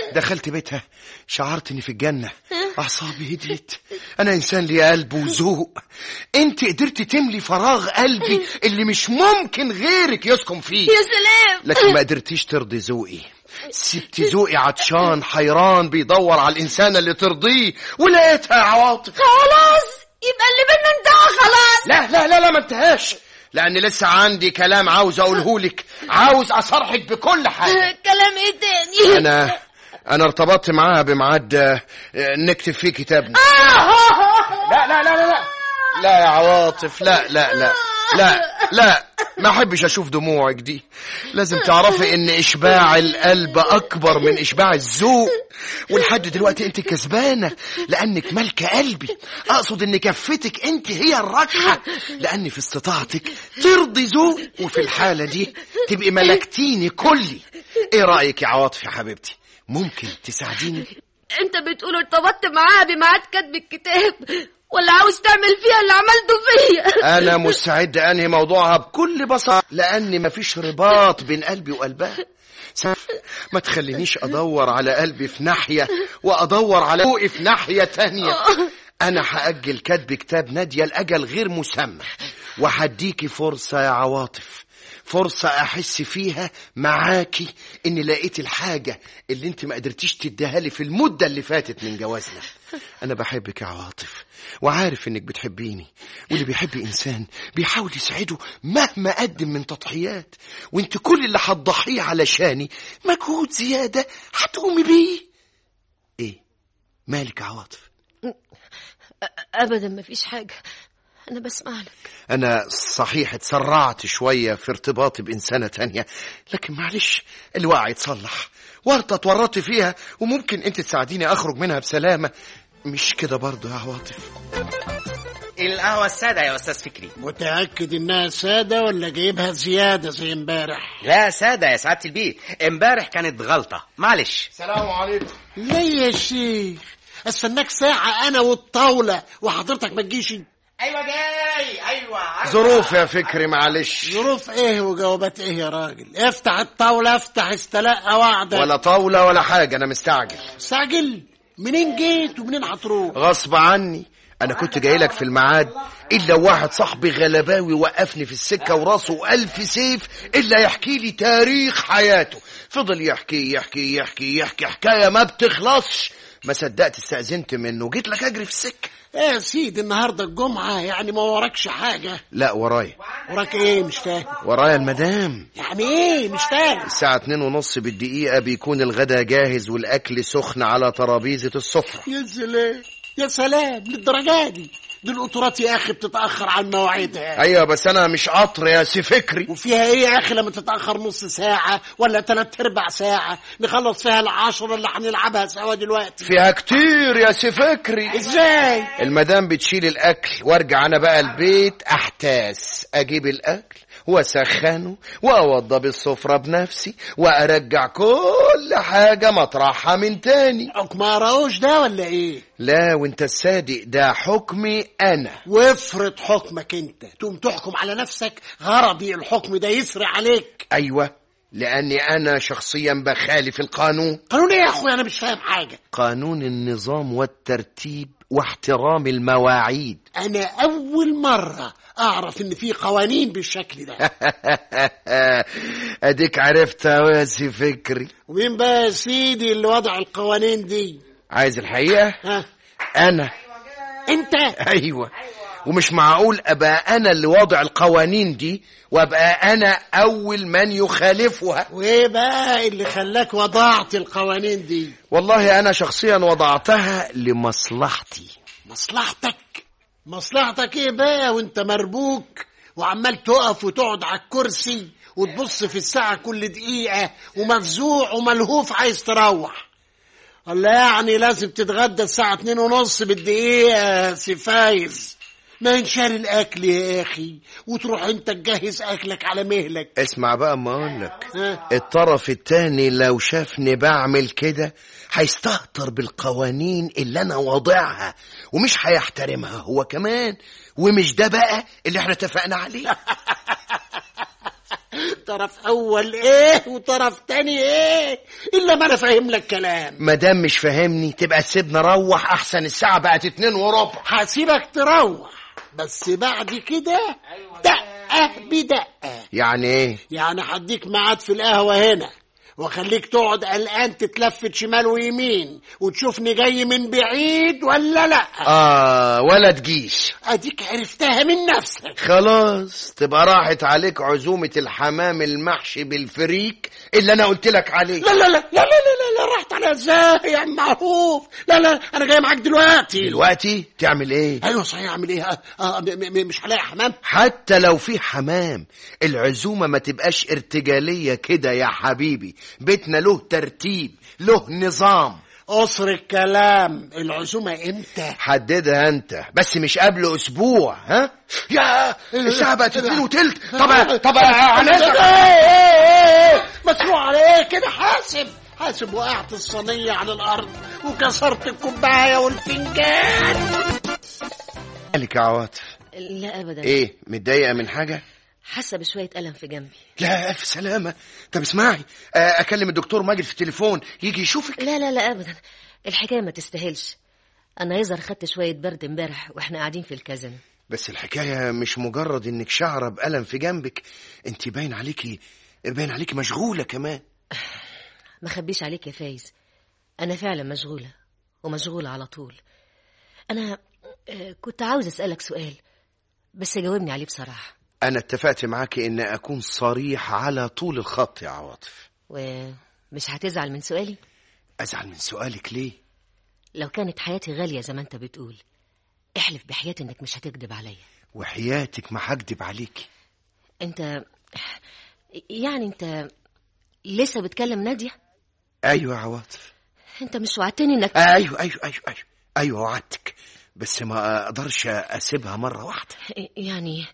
Speaker 2: دخلت بيتها شعرت اني في الجنة اعصابي هديت انا انسان لي قلب وذوق انت قدرت تملي فراغ قلبي اللي مش ممكن غيرك يسكن فيه
Speaker 3: يا سلام
Speaker 2: لكن ما قدرتيش ترضي ذوقي سبت ذوقي عطشان حيران بيدور على الانسانه اللي ترضيه ولقيتها يا عواطف
Speaker 3: خلاص يبقى اللي بينا انتهى خلاص
Speaker 2: لا لا لا لا ما انتهاش لان لسه عندي كلام عاوز اقوله لك عاوز اصرحك بكل حاجه
Speaker 3: كلام ايه تاني
Speaker 2: انا انا ارتبطت معاها بميعاد آه، نكتب فيه كتابنا لا لا لا لا لا لا يا عواطف لا لا لا لا لا ما احبش اشوف دموعك دي لازم تعرفي ان اشباع القلب اكبر من اشباع الذوق ولحد دلوقتي انت كسبانه لانك مالكه قلبي اقصد ان كفتك انت هي الراجحه لان في استطاعتك ترضي ذوق وفي الحاله دي تبقي ملكتيني كلي ايه رايك يا عواطف يا حبيبتي ممكن تساعديني
Speaker 3: انت بتقول ارتبطت معاها بميعاد كتب الكتاب ولا عاوز تعمل فيها اللي عملته فيا
Speaker 2: انا مستعد انهي موضوعها بكل بساطه لان مفيش رباط بين قلبي وقلبها سف ما تخلينيش ادور على قلبي في ناحيه وادور على ذوقي في ناحيه تانية انا هاجل كتب كتاب ناديه لاجل غير مسمى وهديكي فرصه يا عواطف فرصة أحس فيها معاكي إني لقيت الحاجة اللي أنت ما قدرتيش تديها لي في المدة اللي فاتت من جوازنا أنا بحبك يا عواطف وعارف إنك بتحبيني واللي بيحب إنسان بيحاول يسعده مهما قدم من تضحيات وأنت كل اللي هتضحيه علشاني مجهود زيادة هتقومي بيه إيه مالك يا عواطف
Speaker 3: ابدا مفيش حاجه انا بسمع لك
Speaker 2: أنا صحيح اتسرعت شوية في ارتباطي بإنسانة تانية لكن معلش الوعي يتصلح ورطة اتورطت فيها وممكن أنت تساعديني أخرج منها بسلامة مش كده برضه يا عواطف
Speaker 7: القهوة السادة يا أستاذ فكري
Speaker 4: متأكد إنها سادة ولا جايبها زيادة زي امبارح
Speaker 7: لا سادة يا سعادة البيه امبارح كانت غلطة معلش
Speaker 2: السلام عليكم
Speaker 4: ليه يا شيخ استناك ساعة أنا والطاولة وحضرتك ما تجيش
Speaker 7: أيوة جاي أيوة
Speaker 2: ظروف يا فكري معلش
Speaker 4: ظروف إيه وجوابات إيه يا راجل افتح الطاولة افتح استلقى وعدك
Speaker 2: ولا طاولة ولا حاجة أنا مستعجل
Speaker 4: استعجل منين جيت ومنين هتروح
Speaker 2: غصب عني أنا كنت جاي لك في الميعاد إلا واحد صاحبي غلباوي وقفني في السكة وراسه ألف سيف إلا يحكي لي تاريخ حياته فضل يحكي يحكي يحكي يحكي حكاية ما بتخلصش ما صدقت استأذنت منه جيت لك أجري في السكة
Speaker 4: ايه يا سيدي النهاردة الجمعة يعني ما وراكش حاجة
Speaker 2: لا ورايا
Speaker 4: وراك ايه مش فاهم
Speaker 2: ورايا المدام
Speaker 4: يعني ايه مش فاهم
Speaker 2: الساعة اتنين ونص بالدقيقة بيكون الغدا جاهز والأكل سخن على ترابيزة السفرة
Speaker 4: يا سلام يا سلام للدرجة دي دي القطورات يا اخي بتتأخر عن مواعيدها
Speaker 2: أيوة بس أنا مش قطر يا سي فكري
Speaker 4: وفيها ايه يا اخي لما تتأخر نص ساعة ولا تلات ارباع ساعة نخلص فيها العشرة اللي هنلعبها سوا دلوقتي
Speaker 2: فيها كتير يا سي فكري
Speaker 4: ازاي
Speaker 2: المدام بتشيل الأكل وارجع أنا بقى البيت أحتاس أجيب الأكل واسخنه واوضب السفرة بنفسي وارجع كل حاجة مطرحها من تاني
Speaker 4: حكم ما قراوش ده ولا ايه
Speaker 2: لا وانت الصادق ده حكمي انا
Speaker 4: وافرض حكمك انت تقوم تحكم على نفسك غرضي الحكم ده يسري عليك
Speaker 2: ايوه لاني انا شخصيا بخالف القانون
Speaker 4: قانون ايه يا اخويا انا مش فاهم حاجة
Speaker 2: قانون النظام والترتيب واحترام المواعيد
Speaker 4: انا اول مرة اعرف ان في قوانين بالشكل ده
Speaker 2: اديك عرفت يا سي فكري
Speaker 4: ومين بقى يا سيدي اللي وضع القوانين دي
Speaker 2: عايز الحقيقة
Speaker 4: ها
Speaker 2: انا
Speaker 4: انت
Speaker 2: ايوه ومش معقول ابقى انا اللي وضع القوانين دي وابقى انا اول من يخالفها
Speaker 4: وايه بقى اللي خلاك وضعت القوانين دي
Speaker 2: والله انا شخصيا وضعتها لمصلحتي
Speaker 4: مصلحتك مصلحتك ايه بقى وانت مربوك وعمال تقف وتقعد على الكرسي وتبص في الساعة كل دقيقة ومفزوع وملهوف عايز تروح ولا يعني لازم تتغدى الساعة اتنين ونص بالدقيقة يا سي فايز ما ينشال الأكل يا أخي وتروح أنت تجهز أكلك على مهلك
Speaker 2: اسمع بقى ما اقول لك
Speaker 4: ها؟
Speaker 2: الطرف التاني لو شافني بعمل كده هيستهتر بالقوانين اللي انا واضعها ومش هيحترمها هو كمان ومش ده بقى اللي احنا اتفقنا عليه
Speaker 4: طرف اول ايه وطرف تاني ايه الا ما انا فاهم لك كلام
Speaker 2: مادام مش فاهمني تبقى تسيبنا روح احسن الساعة بقت اتنين وربع
Speaker 4: هسيبك تروح بس بعد كده دقه بدقه
Speaker 2: يعني ايه
Speaker 4: يعني هديك ميعاد في القهوه هنا واخليك تقعد قلقان تتلفت شمال ويمين وتشوفني جاي من بعيد ولا لا
Speaker 2: اه ولا تجيش
Speaker 4: اديك عرفتها من نفسك
Speaker 2: خلاص تبقى راحت عليك عزومة الحمام المحشي بالفريك اللي انا قلت لك عليه
Speaker 4: لا لا لا لا لا لا لا, لا راحت على ازاي يا عم معروف لا لا انا جاي معاك دلوقتي
Speaker 2: دلوقتي تعمل ايه
Speaker 4: ايوه صحيح اعمل ايه آه آه م- م- مش هلاقي حمام
Speaker 2: حتى لو في حمام العزومة ما تبقاش ارتجالية كده يا حبيبي بيتنا له ترتيب له نظام
Speaker 4: قصر الكلام العزومه امتى
Speaker 2: حددها انت بس مش قبل اسبوع ها يا الساعة بقت اتنين وتلت طب طب هنزل
Speaker 4: مسموع على ايه كده حاسب حاسب وقعت الصينية على الأرض وكسرت الكوباية والفنجان
Speaker 2: مالك يا عواطف
Speaker 3: لا ابدا
Speaker 2: ايه متضايقة من حاجة
Speaker 3: حاسه بشويه الم في جنبي
Speaker 2: لا ألف سلامة طب اسمعي آه، أكلم الدكتور ماجد في التليفون يجي يشوفك
Speaker 3: لا لا لا ابدا الحكايه ما تستاهلش انا يظهر خدت شويه برد امبارح واحنا قاعدين في الكازن
Speaker 2: بس الحكاية مش مجرد إنك شعرة بألم في جنبك أنت باين عليكي باين عليكي مشغولة كمان
Speaker 3: ما خبيش عليك يا فايز انا فعلا مشغوله ومشغوله على طول انا آه، كنت عاوز اسالك سؤال بس جاوبني عليه بصراحه
Speaker 2: أنا اتفقت معاكي إن أكون صريح على طول الخط يا عواطف
Speaker 3: ومش هتزعل من سؤالي
Speaker 2: أزعل من سؤالك ليه؟
Speaker 3: لو كانت حياتي غاليه زي ما انت بتقول احلف بحياتي انك مش هتكذب عليا
Speaker 2: وحياتك ما هكدب عليكي
Speaker 3: انت يعني انت لسه بتكلم ناديه
Speaker 2: أيوة يا عواطف
Speaker 3: انت مش وعدتني انك
Speaker 2: أيوة أيوة أيوة أيوة أيوة وعدتك بس ما أقدرش أسيبها مرة واحدة
Speaker 3: يعني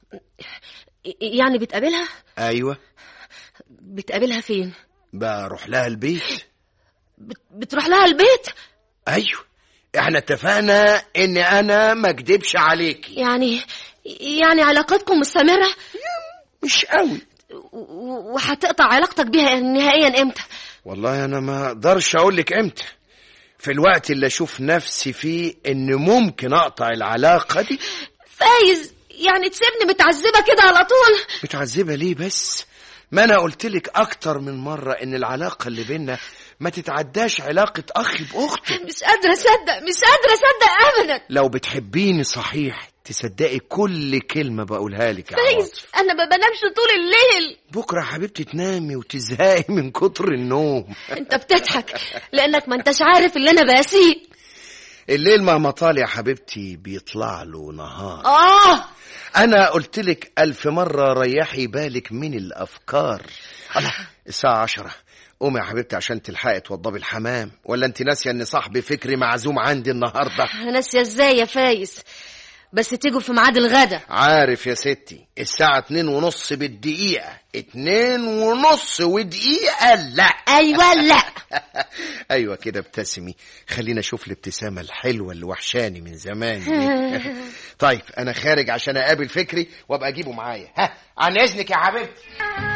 Speaker 3: يعني بتقابلها
Speaker 2: أيوة
Speaker 3: بتقابلها فين
Speaker 2: بروح لها البيت
Speaker 3: بت... بتروح لها البيت
Speaker 2: أيوة احنا اتفقنا ان انا ما اكدبش عليكي
Speaker 3: يعني يعني علاقتكم مستمرة
Speaker 2: مش قوي
Speaker 3: و- وهتقطع علاقتك بيها نهائيا امتى
Speaker 2: والله انا ما اقدرش اقول لك امتى في الوقت اللي اشوف نفسي فيه ان ممكن اقطع العلاقه دي
Speaker 3: فايز يعني تسيبني متعذبة كده على طول
Speaker 2: متعذبه ليه بس ما انا قلت لك اكتر من مره ان العلاقه اللي بينا ما تتعداش علاقه اخ باخته
Speaker 3: مش قادرة أصدق مش قادرة أصدق أبدا
Speaker 2: لو بتحبيني صحيح تصدقي كل كلمه بقولها لك يا
Speaker 3: فايز
Speaker 2: عواطف
Speaker 3: أنا ما بنامش طول الليل
Speaker 2: بكره يا حبيبتي تنامي وتزهقي من كتر النوم
Speaker 3: أنت بتضحك لأنك ما أنتش عارف اللي أنا بقاسيه
Speaker 2: الليل مهما طال يا حبيبتي بيطلع له نهار
Speaker 3: آه
Speaker 2: انا قلت لك الف مره ريحي بالك من الافكار الله الساعه عشرة قومي يا حبيبتي عشان تلحقي توضبي الحمام ولا انت ناسيه ان صاحبي فكري معزوم عندي النهارده
Speaker 3: ناسية إزاي يا فايز بس تيجوا في ميعاد الغدا
Speaker 2: عارف يا ستي الساعة اتنين ونص بالدقيقة اتنين ونص ودقيقة لا
Speaker 3: أيوة لا
Speaker 2: ايوه كده ابتسمي خلينا اشوف الابتسامة الحلوة اللي وحشاني من زمان دي. طيب انا خارج عشان اقابل فكري وابقى اجيبه معايا ها عن اذنك يا حبيبتي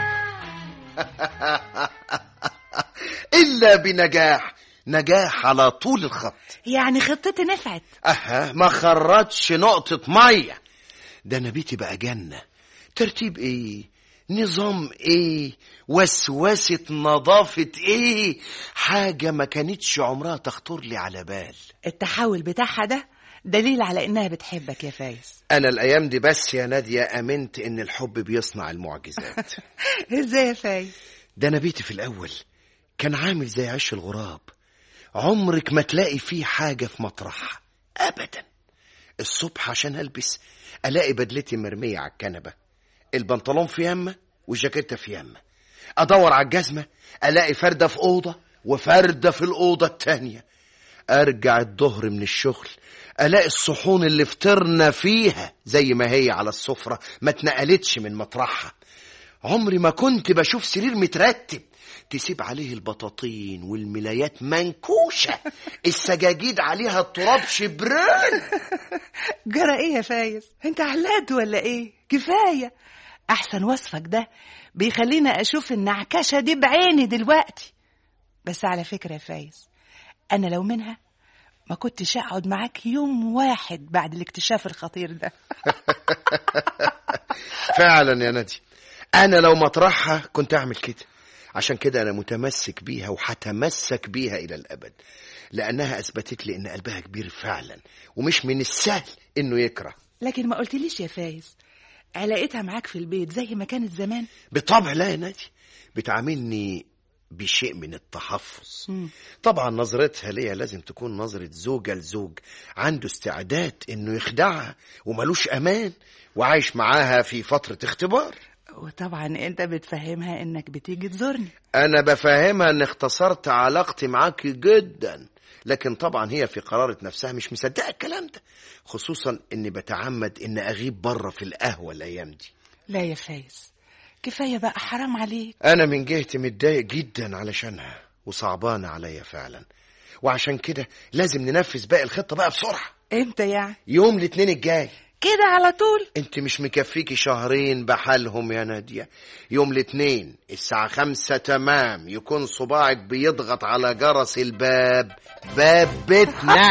Speaker 2: الا بنجاح نجاح على طول الخط
Speaker 8: يعني خطتي نفعت
Speaker 2: اها ما خرجش نقطة مية ده انا بيتي بقى جنة ترتيب ايه نظام ايه وسوسة نظافة ايه حاجة ما كانتش عمرها تخطر لي على بال
Speaker 8: التحول بتاعها ده دليل على انها بتحبك يا فايز
Speaker 2: انا الايام دي بس يا نادية امنت ان الحب بيصنع المعجزات
Speaker 8: ازاي يا فايز
Speaker 2: ده انا بيتي في الاول كان عامل زي عش الغراب عمرك ما تلاقي فيه حاجة في مطرحها ابدا الصبح عشان البس الاقي بدلتي مرمية على الكنبة البنطلون في يمة والجاكيتة في يمة ادور على الجزمة الاقي فردة في اوضة وفردة في الاوضة التانية ارجع الظهر من الشغل الاقي الصحون اللي فطرنا فيها زي ما هي على السفرة ما اتنقلتش من مطرحها عمري ما كنت بشوف سرير مترتب تسيب عليه البطاطين والملايات منكوشة السجاجيد عليها التراب شبران
Speaker 8: جرى ايه يا فايز انت علاد ولا ايه كفايه أحسن وصفك ده بيخليني أشوف النعكشة دي بعيني دلوقتي بس على فكرة يا فايز أنا لو منها ما كنتش أقعد معاك يوم واحد بعد الاكتشاف الخطير ده
Speaker 2: فعلا يا نادي انا لو مطرحها كنت اعمل كده عشان كده انا متمسك بيها وهتمسك بيها الى الابد لانها اثبتت لي ان قلبها كبير فعلا ومش من السهل انه يكره
Speaker 8: لكن ما قلتليش يا فايز علاقتها معاك في البيت زي ما كانت زمان
Speaker 2: بالطبع لا يا نادي بتعاملني بشيء من التحفظ طبعا نظرتها ليا لازم تكون نظرة زوجة لزوج عنده استعداد انه يخدعها وملوش امان وعايش معاها في فترة اختبار
Speaker 8: وطبعا انت بتفهمها انك بتيجي تزورني
Speaker 2: انا بفهمها ان اختصرت علاقتي معاك جدا لكن طبعا هي في قرارة نفسها مش مصدقة الكلام ده خصوصا اني بتعمد ان اغيب بره في القهوة الايام دي
Speaker 8: لا يا فايز كفاية بقى حرام عليك
Speaker 2: انا من جهتي متضايق جدا علشانها وصعبانة عليا فعلا وعشان كده لازم ننفذ باقي الخطة بقى بسرعة
Speaker 8: امتى يعني
Speaker 2: يوم الاثنين الجاي
Speaker 8: كده على طول
Speaker 2: انت مش مكفيكي شهرين بحالهم يا نادية يوم الاثنين الساعة خمسة تمام يكون صباعك بيضغط على جرس الباب باب بيتنا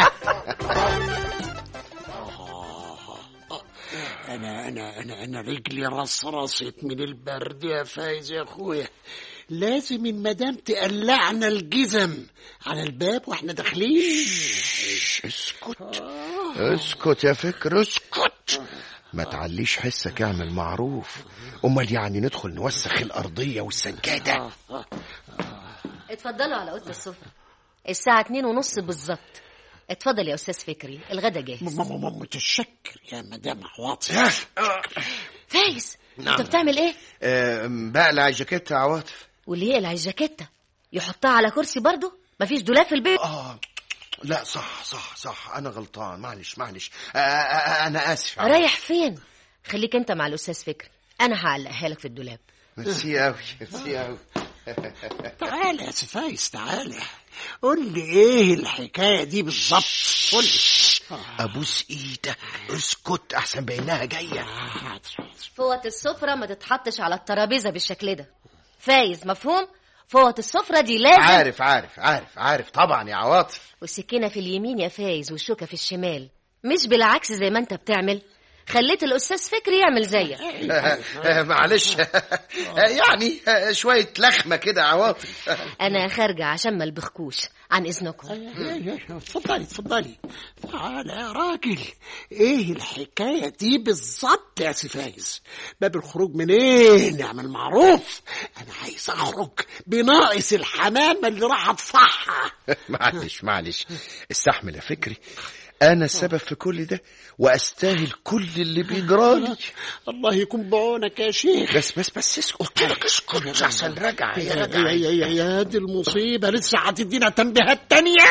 Speaker 4: انا انا انا انا رجلي رصرصت من البرد يا فايز يا اخويا لازم المدام تقلعنا الجزم على الباب واحنا داخلين
Speaker 2: اسكت اسكت يا فكر اسكت ما تعليش حسك اعمل معروف امال يعني ندخل نوسخ الارضيه والسجاده
Speaker 3: اتفضلوا على اوضه السفره الساعه اتنين ونص بالظبط اتفضل يا استاذ فكري الغدا جاهز
Speaker 4: م- م- متشكر يا مدام عواطف
Speaker 3: فايز
Speaker 2: نعم.
Speaker 3: انت بتعمل ايه
Speaker 2: أه بقلع الجاكيت يا عواطف
Speaker 3: واللي يقلع الجاكيته يحطها على كرسي برضه مفيش دولاب في البيت
Speaker 2: اه لا صح صح صح انا غلطان معلش معلش آه آه انا اسف
Speaker 3: رايح فين خليك انت مع الاستاذ فكري انا هعلقها لك في الدولاب
Speaker 2: ميرسي قوي ميرسي قوي
Speaker 4: تعالى يا سفايس تعالى قول لي ايه الحكايه دي بالظبط قول لي
Speaker 2: ابوس ايدك اسكت احسن بانها جايه
Speaker 3: فوط السفره ما تتحطش على الترابيزه بالشكل ده فايز مفهوم فوط السفره دي لازم
Speaker 2: عارف عارف عارف عارف طبعا يا عواطف
Speaker 3: والسكينه في اليمين يا فايز والشوكه في الشمال مش بالعكس زي ما انت بتعمل خليت الاستاذ فكري يعمل زيك
Speaker 2: معلش يعني شويه لخمه كده يا عواطف
Speaker 3: انا خارجه عشان ما البخكوش عن اذنكم
Speaker 4: اتفضلي اتفضلي تعالى يا راجل ايه الحكايه دي بالظبط يا سفايس باب الخروج منين اعمل معروف انا عايز اخرج بناقص الحمامه اللي راح اطفحها
Speaker 2: معلش معلش استحمل يا فكري انا السبب في كل ده واستاهل كل اللي بيجرالي
Speaker 4: الله يكون بعونك يا شيخ
Speaker 2: بس بس بس اسكت قلت لك اسكت مش احسن رجع يا
Speaker 4: يا
Speaker 2: رجع
Speaker 4: يا يا يا دي المصيبه لسه هتدينا تنبيهات تانية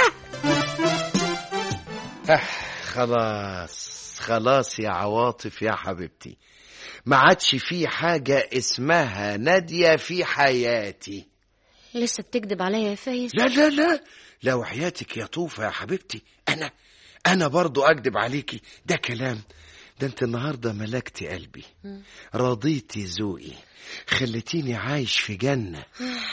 Speaker 2: آه، خلاص خلاص يا عواطف يا حبيبتي ما عادش في حاجة اسمها نادية في حياتي
Speaker 3: لسه بتكذب عليا يا فايز
Speaker 2: لا لا لا لا وحياتك يا طوفة يا حبيبتي أنا أنا برضو أكذب عليكي ده كلام ده أنت النهاردة ملكتي قلبي رضيتي ذوقي خلتيني عايش في جنة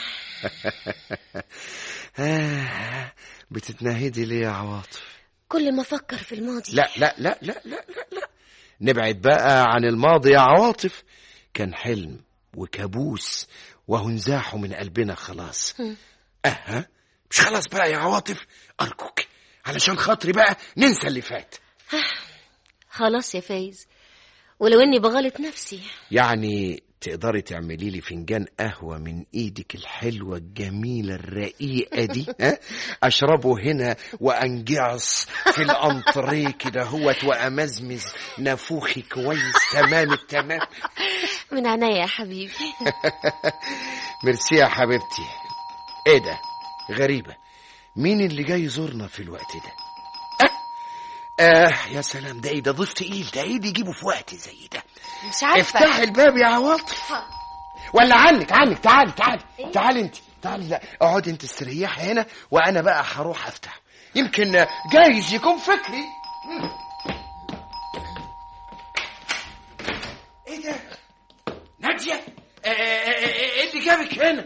Speaker 2: آه، بتتنهدي ليه يا عواطف
Speaker 3: كل ما افكر في الماضي
Speaker 2: لا لا لا لا لا لا لا نبعد بقى عن الماضي يا عواطف كان حلم وكابوس وهو نزاحه من قلبنا خلاص أها مش خلاص بقى يا عواطف أرجوك علشان خاطري بقى ننسى اللي فات
Speaker 3: خلاص يا فايز ولو اني بغلط نفسي
Speaker 2: يعني تقدري تعملي لي فنجان قهوة من ايدك الحلوة الجميلة الرقيقة دي ها؟ اشربه هنا وانجعص في الانطريه كده هوت وامزمز نافوخي كويس تمام التمام
Speaker 3: من عينيا يا حبيبي
Speaker 2: ميرسي يا حبيبتي ايه ده غريبة مين اللي جاي يزورنا في الوقت ده آه, آه يا سلام ده ايه ده ضيف تقيل ده ايه اللي يجيبه في وقت زي ده
Speaker 3: مش عارفه
Speaker 2: افتح الباب يا عواطف ولا عنك عنك تعالي تعالي تعالي انت تعالي لا اقعدي انت استريحي هنا وانا بقى هروح افتح يمكن جايز يكون فكري ايه ده آه، آه، آه، اللي جابك هنا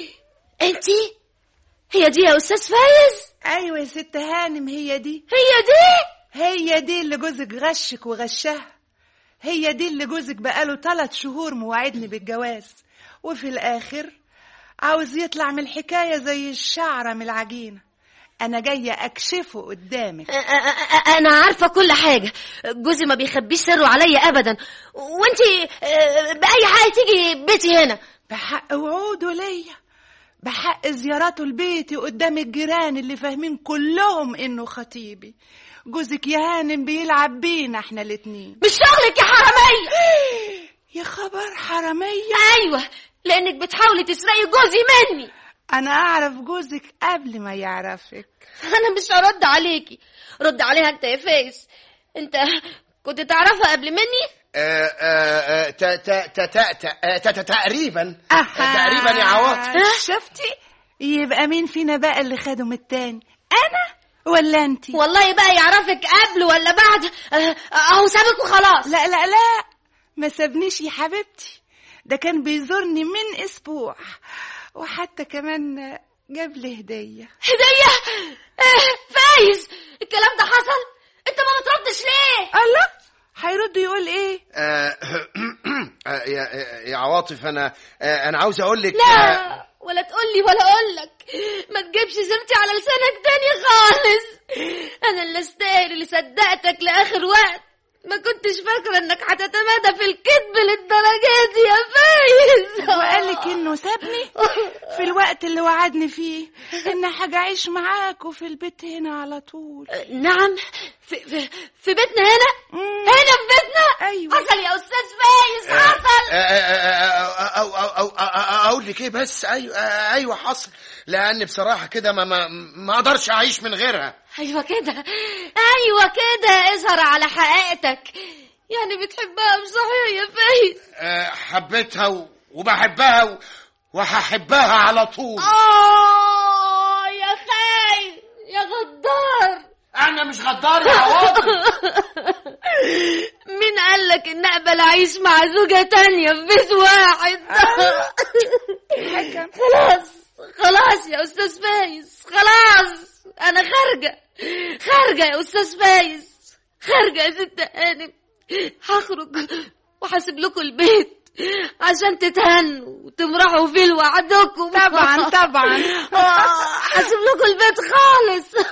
Speaker 3: انتي هي دي يا استاذ فايز
Speaker 8: ايوه يا ست هانم هي دي
Speaker 3: هي دي
Speaker 8: هي دي اللي جوزك غشك وغشها هي دي اللي جوزك بقاله ثلاث شهور مواعدني بالجواز وفي الآخر عاوز يطلع من الحكاية زي الشعرة من العجينة أنا جاية أكشفه قدامك
Speaker 3: أ- أ- أ- انا عارفه كل حاجه جوزي ما بيخبيش سره عليا ابدا وانتي آه، باي حق تيجي بيتي هنا
Speaker 8: بحق وعوده ليا بحق زياراته لبيتي قدام الجيران اللي فاهمين كلهم إنه خطيبي جوزك يا هانم بيلعب بينا احنا الاتنين
Speaker 3: مش شغلك يا حراميه
Speaker 8: يا خبر حرامية
Speaker 3: ايوه لانك بتحاولي تسرقي جوزي مني
Speaker 8: أنا أعرف جوزك قبل ما يعرفك
Speaker 3: انا مش هرد عليكي رد عليها انت يا فايز انت كنت تعرفها قبل مني
Speaker 2: آه، آه، آه، تا- تا- تا- تا- تا- آه، تا- تا- تقريبا
Speaker 8: أها.
Speaker 2: تقريبا يا عواطف
Speaker 8: شفتي يبقى مين فينا بقى اللي خده من التاني انا ولا انتي
Speaker 3: والله بقى يعرفك قبل ولا بعد آه، اهو سابك وخلاص
Speaker 8: لا لا لا ما سابنيش يا حبيبتي ده كان بيزورني من اسبوع وحتى كمان جاب لي هديه
Speaker 3: هدية آه، فايز الكلام ده حصل انت ما بتردش ليه
Speaker 8: الله هيرد يقول ايه
Speaker 2: آه، آه، يا يا عواطف انا آه، انا عاوز اقول لك
Speaker 3: لا ولا تقول لي ولا اقول لك ما تجيبش سيرتي على لسانك تاني خالص انا اللي استاهل اللي صدقتك لاخر وقت ما كنتش فاكره انك هتتمادى في الكذب للدرجه دي يا فايز
Speaker 8: وقالك انه سابني في الوقت اللي وعدني فيه ان حاجة اعيش معاكوا في البيت هنا على طول
Speaker 3: نعم في, في, في بيتنا هنا
Speaker 8: مم.
Speaker 3: هنا في بيتنا
Speaker 8: أيوة.
Speaker 3: حصل يا استاذ فايز حصل
Speaker 2: أو أو أو اقول لك ايه بس ايوه آه، ايوه حصل لان بصراحه كده ما ما ما اقدرش اعيش من غيرها
Speaker 3: ايوه كده ايوه كده اظهر على حقيقتك يعني بتحبها مش صحيح يا فايز
Speaker 2: آه، حبيتها و- وبحبها و- وهحبها على طول
Speaker 3: اه يا فايز يا غدار
Speaker 2: انا مش غدار يا عواطف
Speaker 3: مين قال لك ان اقبل اعيش مع زوجة تانية في بيت واحد خلاص خلاص يا استاذ فايز خلاص انا خارجة خارجة يا استاذ فايز خارجة يا ست هانم هخرج وهسيب لكم البيت عشان تتهنوا وتمرحوا فيه لوحدكم
Speaker 8: طبعا طبعا
Speaker 3: آه، هسيب لكم البيت خالص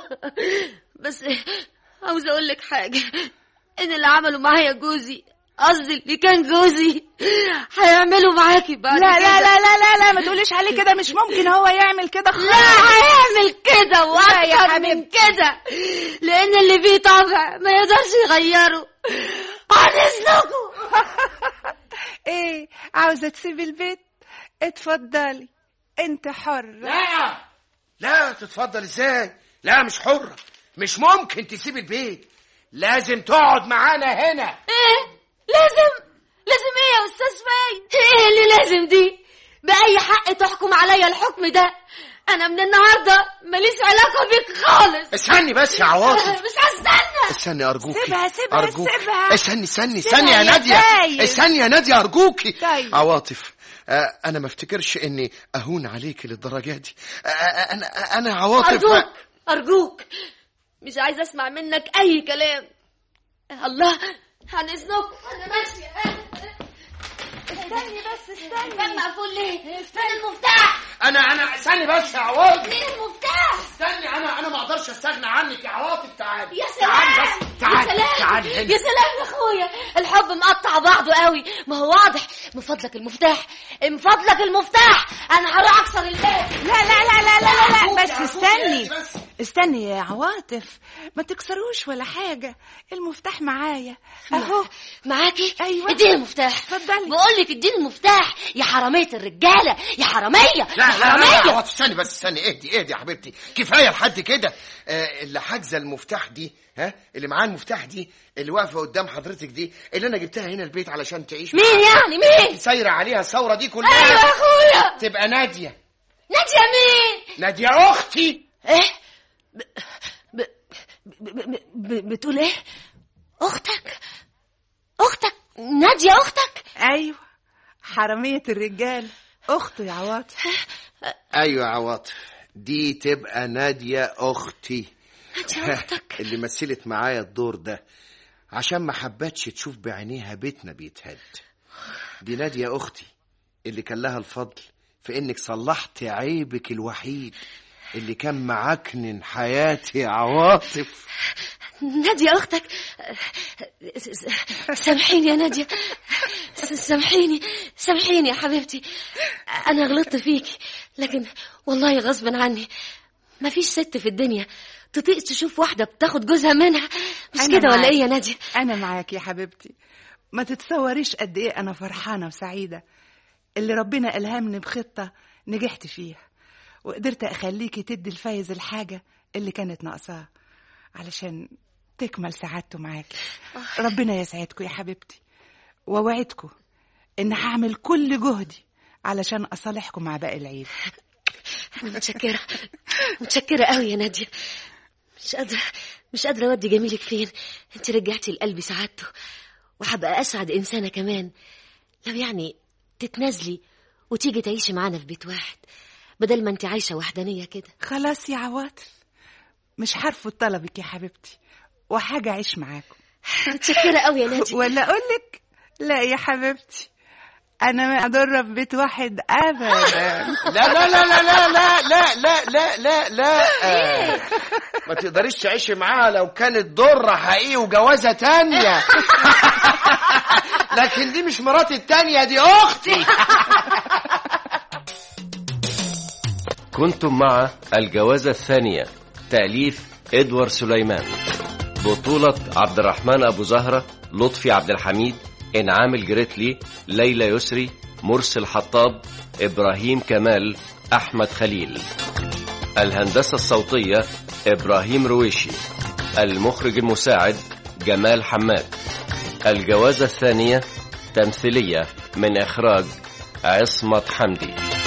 Speaker 3: بس عاوز اقول لك حاجه ان اللي عملوا معايا جوزي قصدي اللي كان جوزي هيعملوا معاكي بعد
Speaker 8: لا لا
Speaker 3: كده.
Speaker 8: لا لا لا لا ما تقوليش عليه كده مش ممكن هو يعمل كده خالص
Speaker 3: لا هيعمل كده
Speaker 8: يا
Speaker 3: واكتر من
Speaker 8: حبيبتي.
Speaker 3: كده لان اللي فيه طبع ما يقدرش يغيره عن اذنكم
Speaker 8: ايه عاوزة تسيبي البيت اتفضلي انت حرة
Speaker 2: لا لا تتفضل ازاي لا مش حرة مش ممكن تسيب البيت لازم تقعد معانا هنا
Speaker 3: ايه لازم لازم ايه يا استاذ فايد ايه اللي لازم دي باي حق تحكم عليا الحكم ده انا من النهارده ماليش علاقه بيك خالص
Speaker 2: استني بس يا عواطف
Speaker 3: مش هستنى
Speaker 2: استني ارجوكي
Speaker 8: سيبها- سيبها-
Speaker 2: ارجوك
Speaker 8: سيبها.
Speaker 2: استني استني
Speaker 8: سيبها
Speaker 2: استني يا
Speaker 8: يا
Speaker 2: نادية
Speaker 8: فايز.
Speaker 2: استني يا نادية ارجوكي
Speaker 8: طيب.
Speaker 2: عواطف آه، انا ما افتكرش اني اهون عليكي للدرجة دي آه، آه، انا انا عواطف
Speaker 3: ارجوك ارجوك مش عايزه اسمع منك اي كلام الله عن اذنكم انا ماشيه استني بس استني كان مقفول ليه فين المفتاح
Speaker 2: انا انا استني بس يا عواطف
Speaker 3: فين المفتاح
Speaker 2: استني انا انا ما اقدرش استغنى عنك يا عواطف تعالي
Speaker 3: يا
Speaker 2: تعالي
Speaker 3: سلام
Speaker 2: بس تعالي
Speaker 3: يا سلام
Speaker 2: تعالي هنا
Speaker 3: يا سلام يا اخويا الحب مقطع بعضه قوي ما هو واضح من فضلك المفتاح من فضلك المفتاح انا هروح اكسر الباب
Speaker 8: لا لا لا لا لا لا, لا. بس
Speaker 2: أرجوك،
Speaker 8: استني
Speaker 2: بس.
Speaker 8: استني يا عواطف ما تكسروش ولا حاجة المفتاح معايا اهو
Speaker 3: معاكي
Speaker 8: أيوة.
Speaker 3: اديني المفتاح
Speaker 8: اتفضلي.
Speaker 3: بقول لك اديني المفتاح يا حراميه الرجاله يا حراميه
Speaker 2: لا
Speaker 3: يا
Speaker 2: لا لا, لا
Speaker 3: حراميه
Speaker 2: عواطف استني بس استني اهدي اهدي يا حبيبتي كفايه لحد كده آه اللي حاجزه المفتاح دي ها اللي معاه المفتاح دي اللي واقفه قدام حضرتك دي اللي انا جبتها هنا البيت علشان تعيش
Speaker 3: مين يعني مين
Speaker 2: سايره عليها الثوره دي
Speaker 3: ايوه
Speaker 2: كلها
Speaker 3: يا اخويا
Speaker 2: تبقى ناديه
Speaker 3: ناديه مين
Speaker 2: ناديه اختي
Speaker 3: ايه ب... ب... ب... ب... ب... بتقول ايه اختك اختك ناديه اختك
Speaker 8: ايوه حرامية الرجال أخته يا عواطف
Speaker 2: ايوه يا عواطف دي تبقى ناديه اختي
Speaker 3: نادية أختك
Speaker 2: اللي مثلت معايا الدور ده عشان ما حبتش تشوف بعينيها بيتنا بيتهد دي نادية أختي اللي كان لها الفضل في إنك صلحت عيبك الوحيد اللي كان معكنن حياتي يا عواطف
Speaker 3: نادية أختك سامحيني يا نادية سامحيني سامحيني يا حبيبتي أنا غلطت فيكي لكن والله غصب عني ما فيش ست في الدنيا تطيق تشوف واحدة بتاخد جوزها منها مش
Speaker 8: أنا
Speaker 3: كده ولا
Speaker 8: معاك.
Speaker 3: إيه يا نادية
Speaker 8: أنا معاك يا حبيبتي ما تتصوريش قد إيه أنا فرحانة وسعيدة اللي ربنا ألهمني بخطة نجحت فيها وقدرت أخليكي تدي الفايز الحاجة اللي كانت ناقصاه علشان تكمل سعادته معاكي ربنا يسعدكم يا حبيبتي ووعدكم إن هعمل كل جهدي علشان أصالحكم مع باقي العيد
Speaker 3: أنا متشكرة متشكرة قوي يا نادية مش قادرة مش قادرة أودي جميلك فين أنت رجعتي لقلبي سعادته وهبقى أسعد إنسانة كمان لو يعني تتنازلي وتيجي تعيشي معانا في بيت واحد بدل ما أنت عايشة وحدانية كده
Speaker 8: خلاص يا عواطف مش هرفض طلبك يا حبيبتي وحاجة أعيش معاكم
Speaker 3: متشكرة قوي يا نادية
Speaker 8: ولا أقول لك لا يا حبيبتي أنا ما أضر في بيت واحد أبدا
Speaker 2: لا لا لا لا لا لا لا لا لا لا لا آه. ما تقدريش تعيشي معاها لو كانت ضرة حقيقي وجوازة تانية لكن دي مش مراتي التانية دي أختي
Speaker 9: كنتم مع الجوازة الثانية تأليف إدوار سليمان بطولة عبد الرحمن أبو زهرة لطفي عبد الحميد إنعام الجريتلي ليلى يسري مرسل حطاب إبراهيم كمال أحمد خليل الهندسة الصوتية إبراهيم رويشي المخرج المساعد جمال حماد الجوازة الثانية تمثيلية من إخراج عصمت حمدي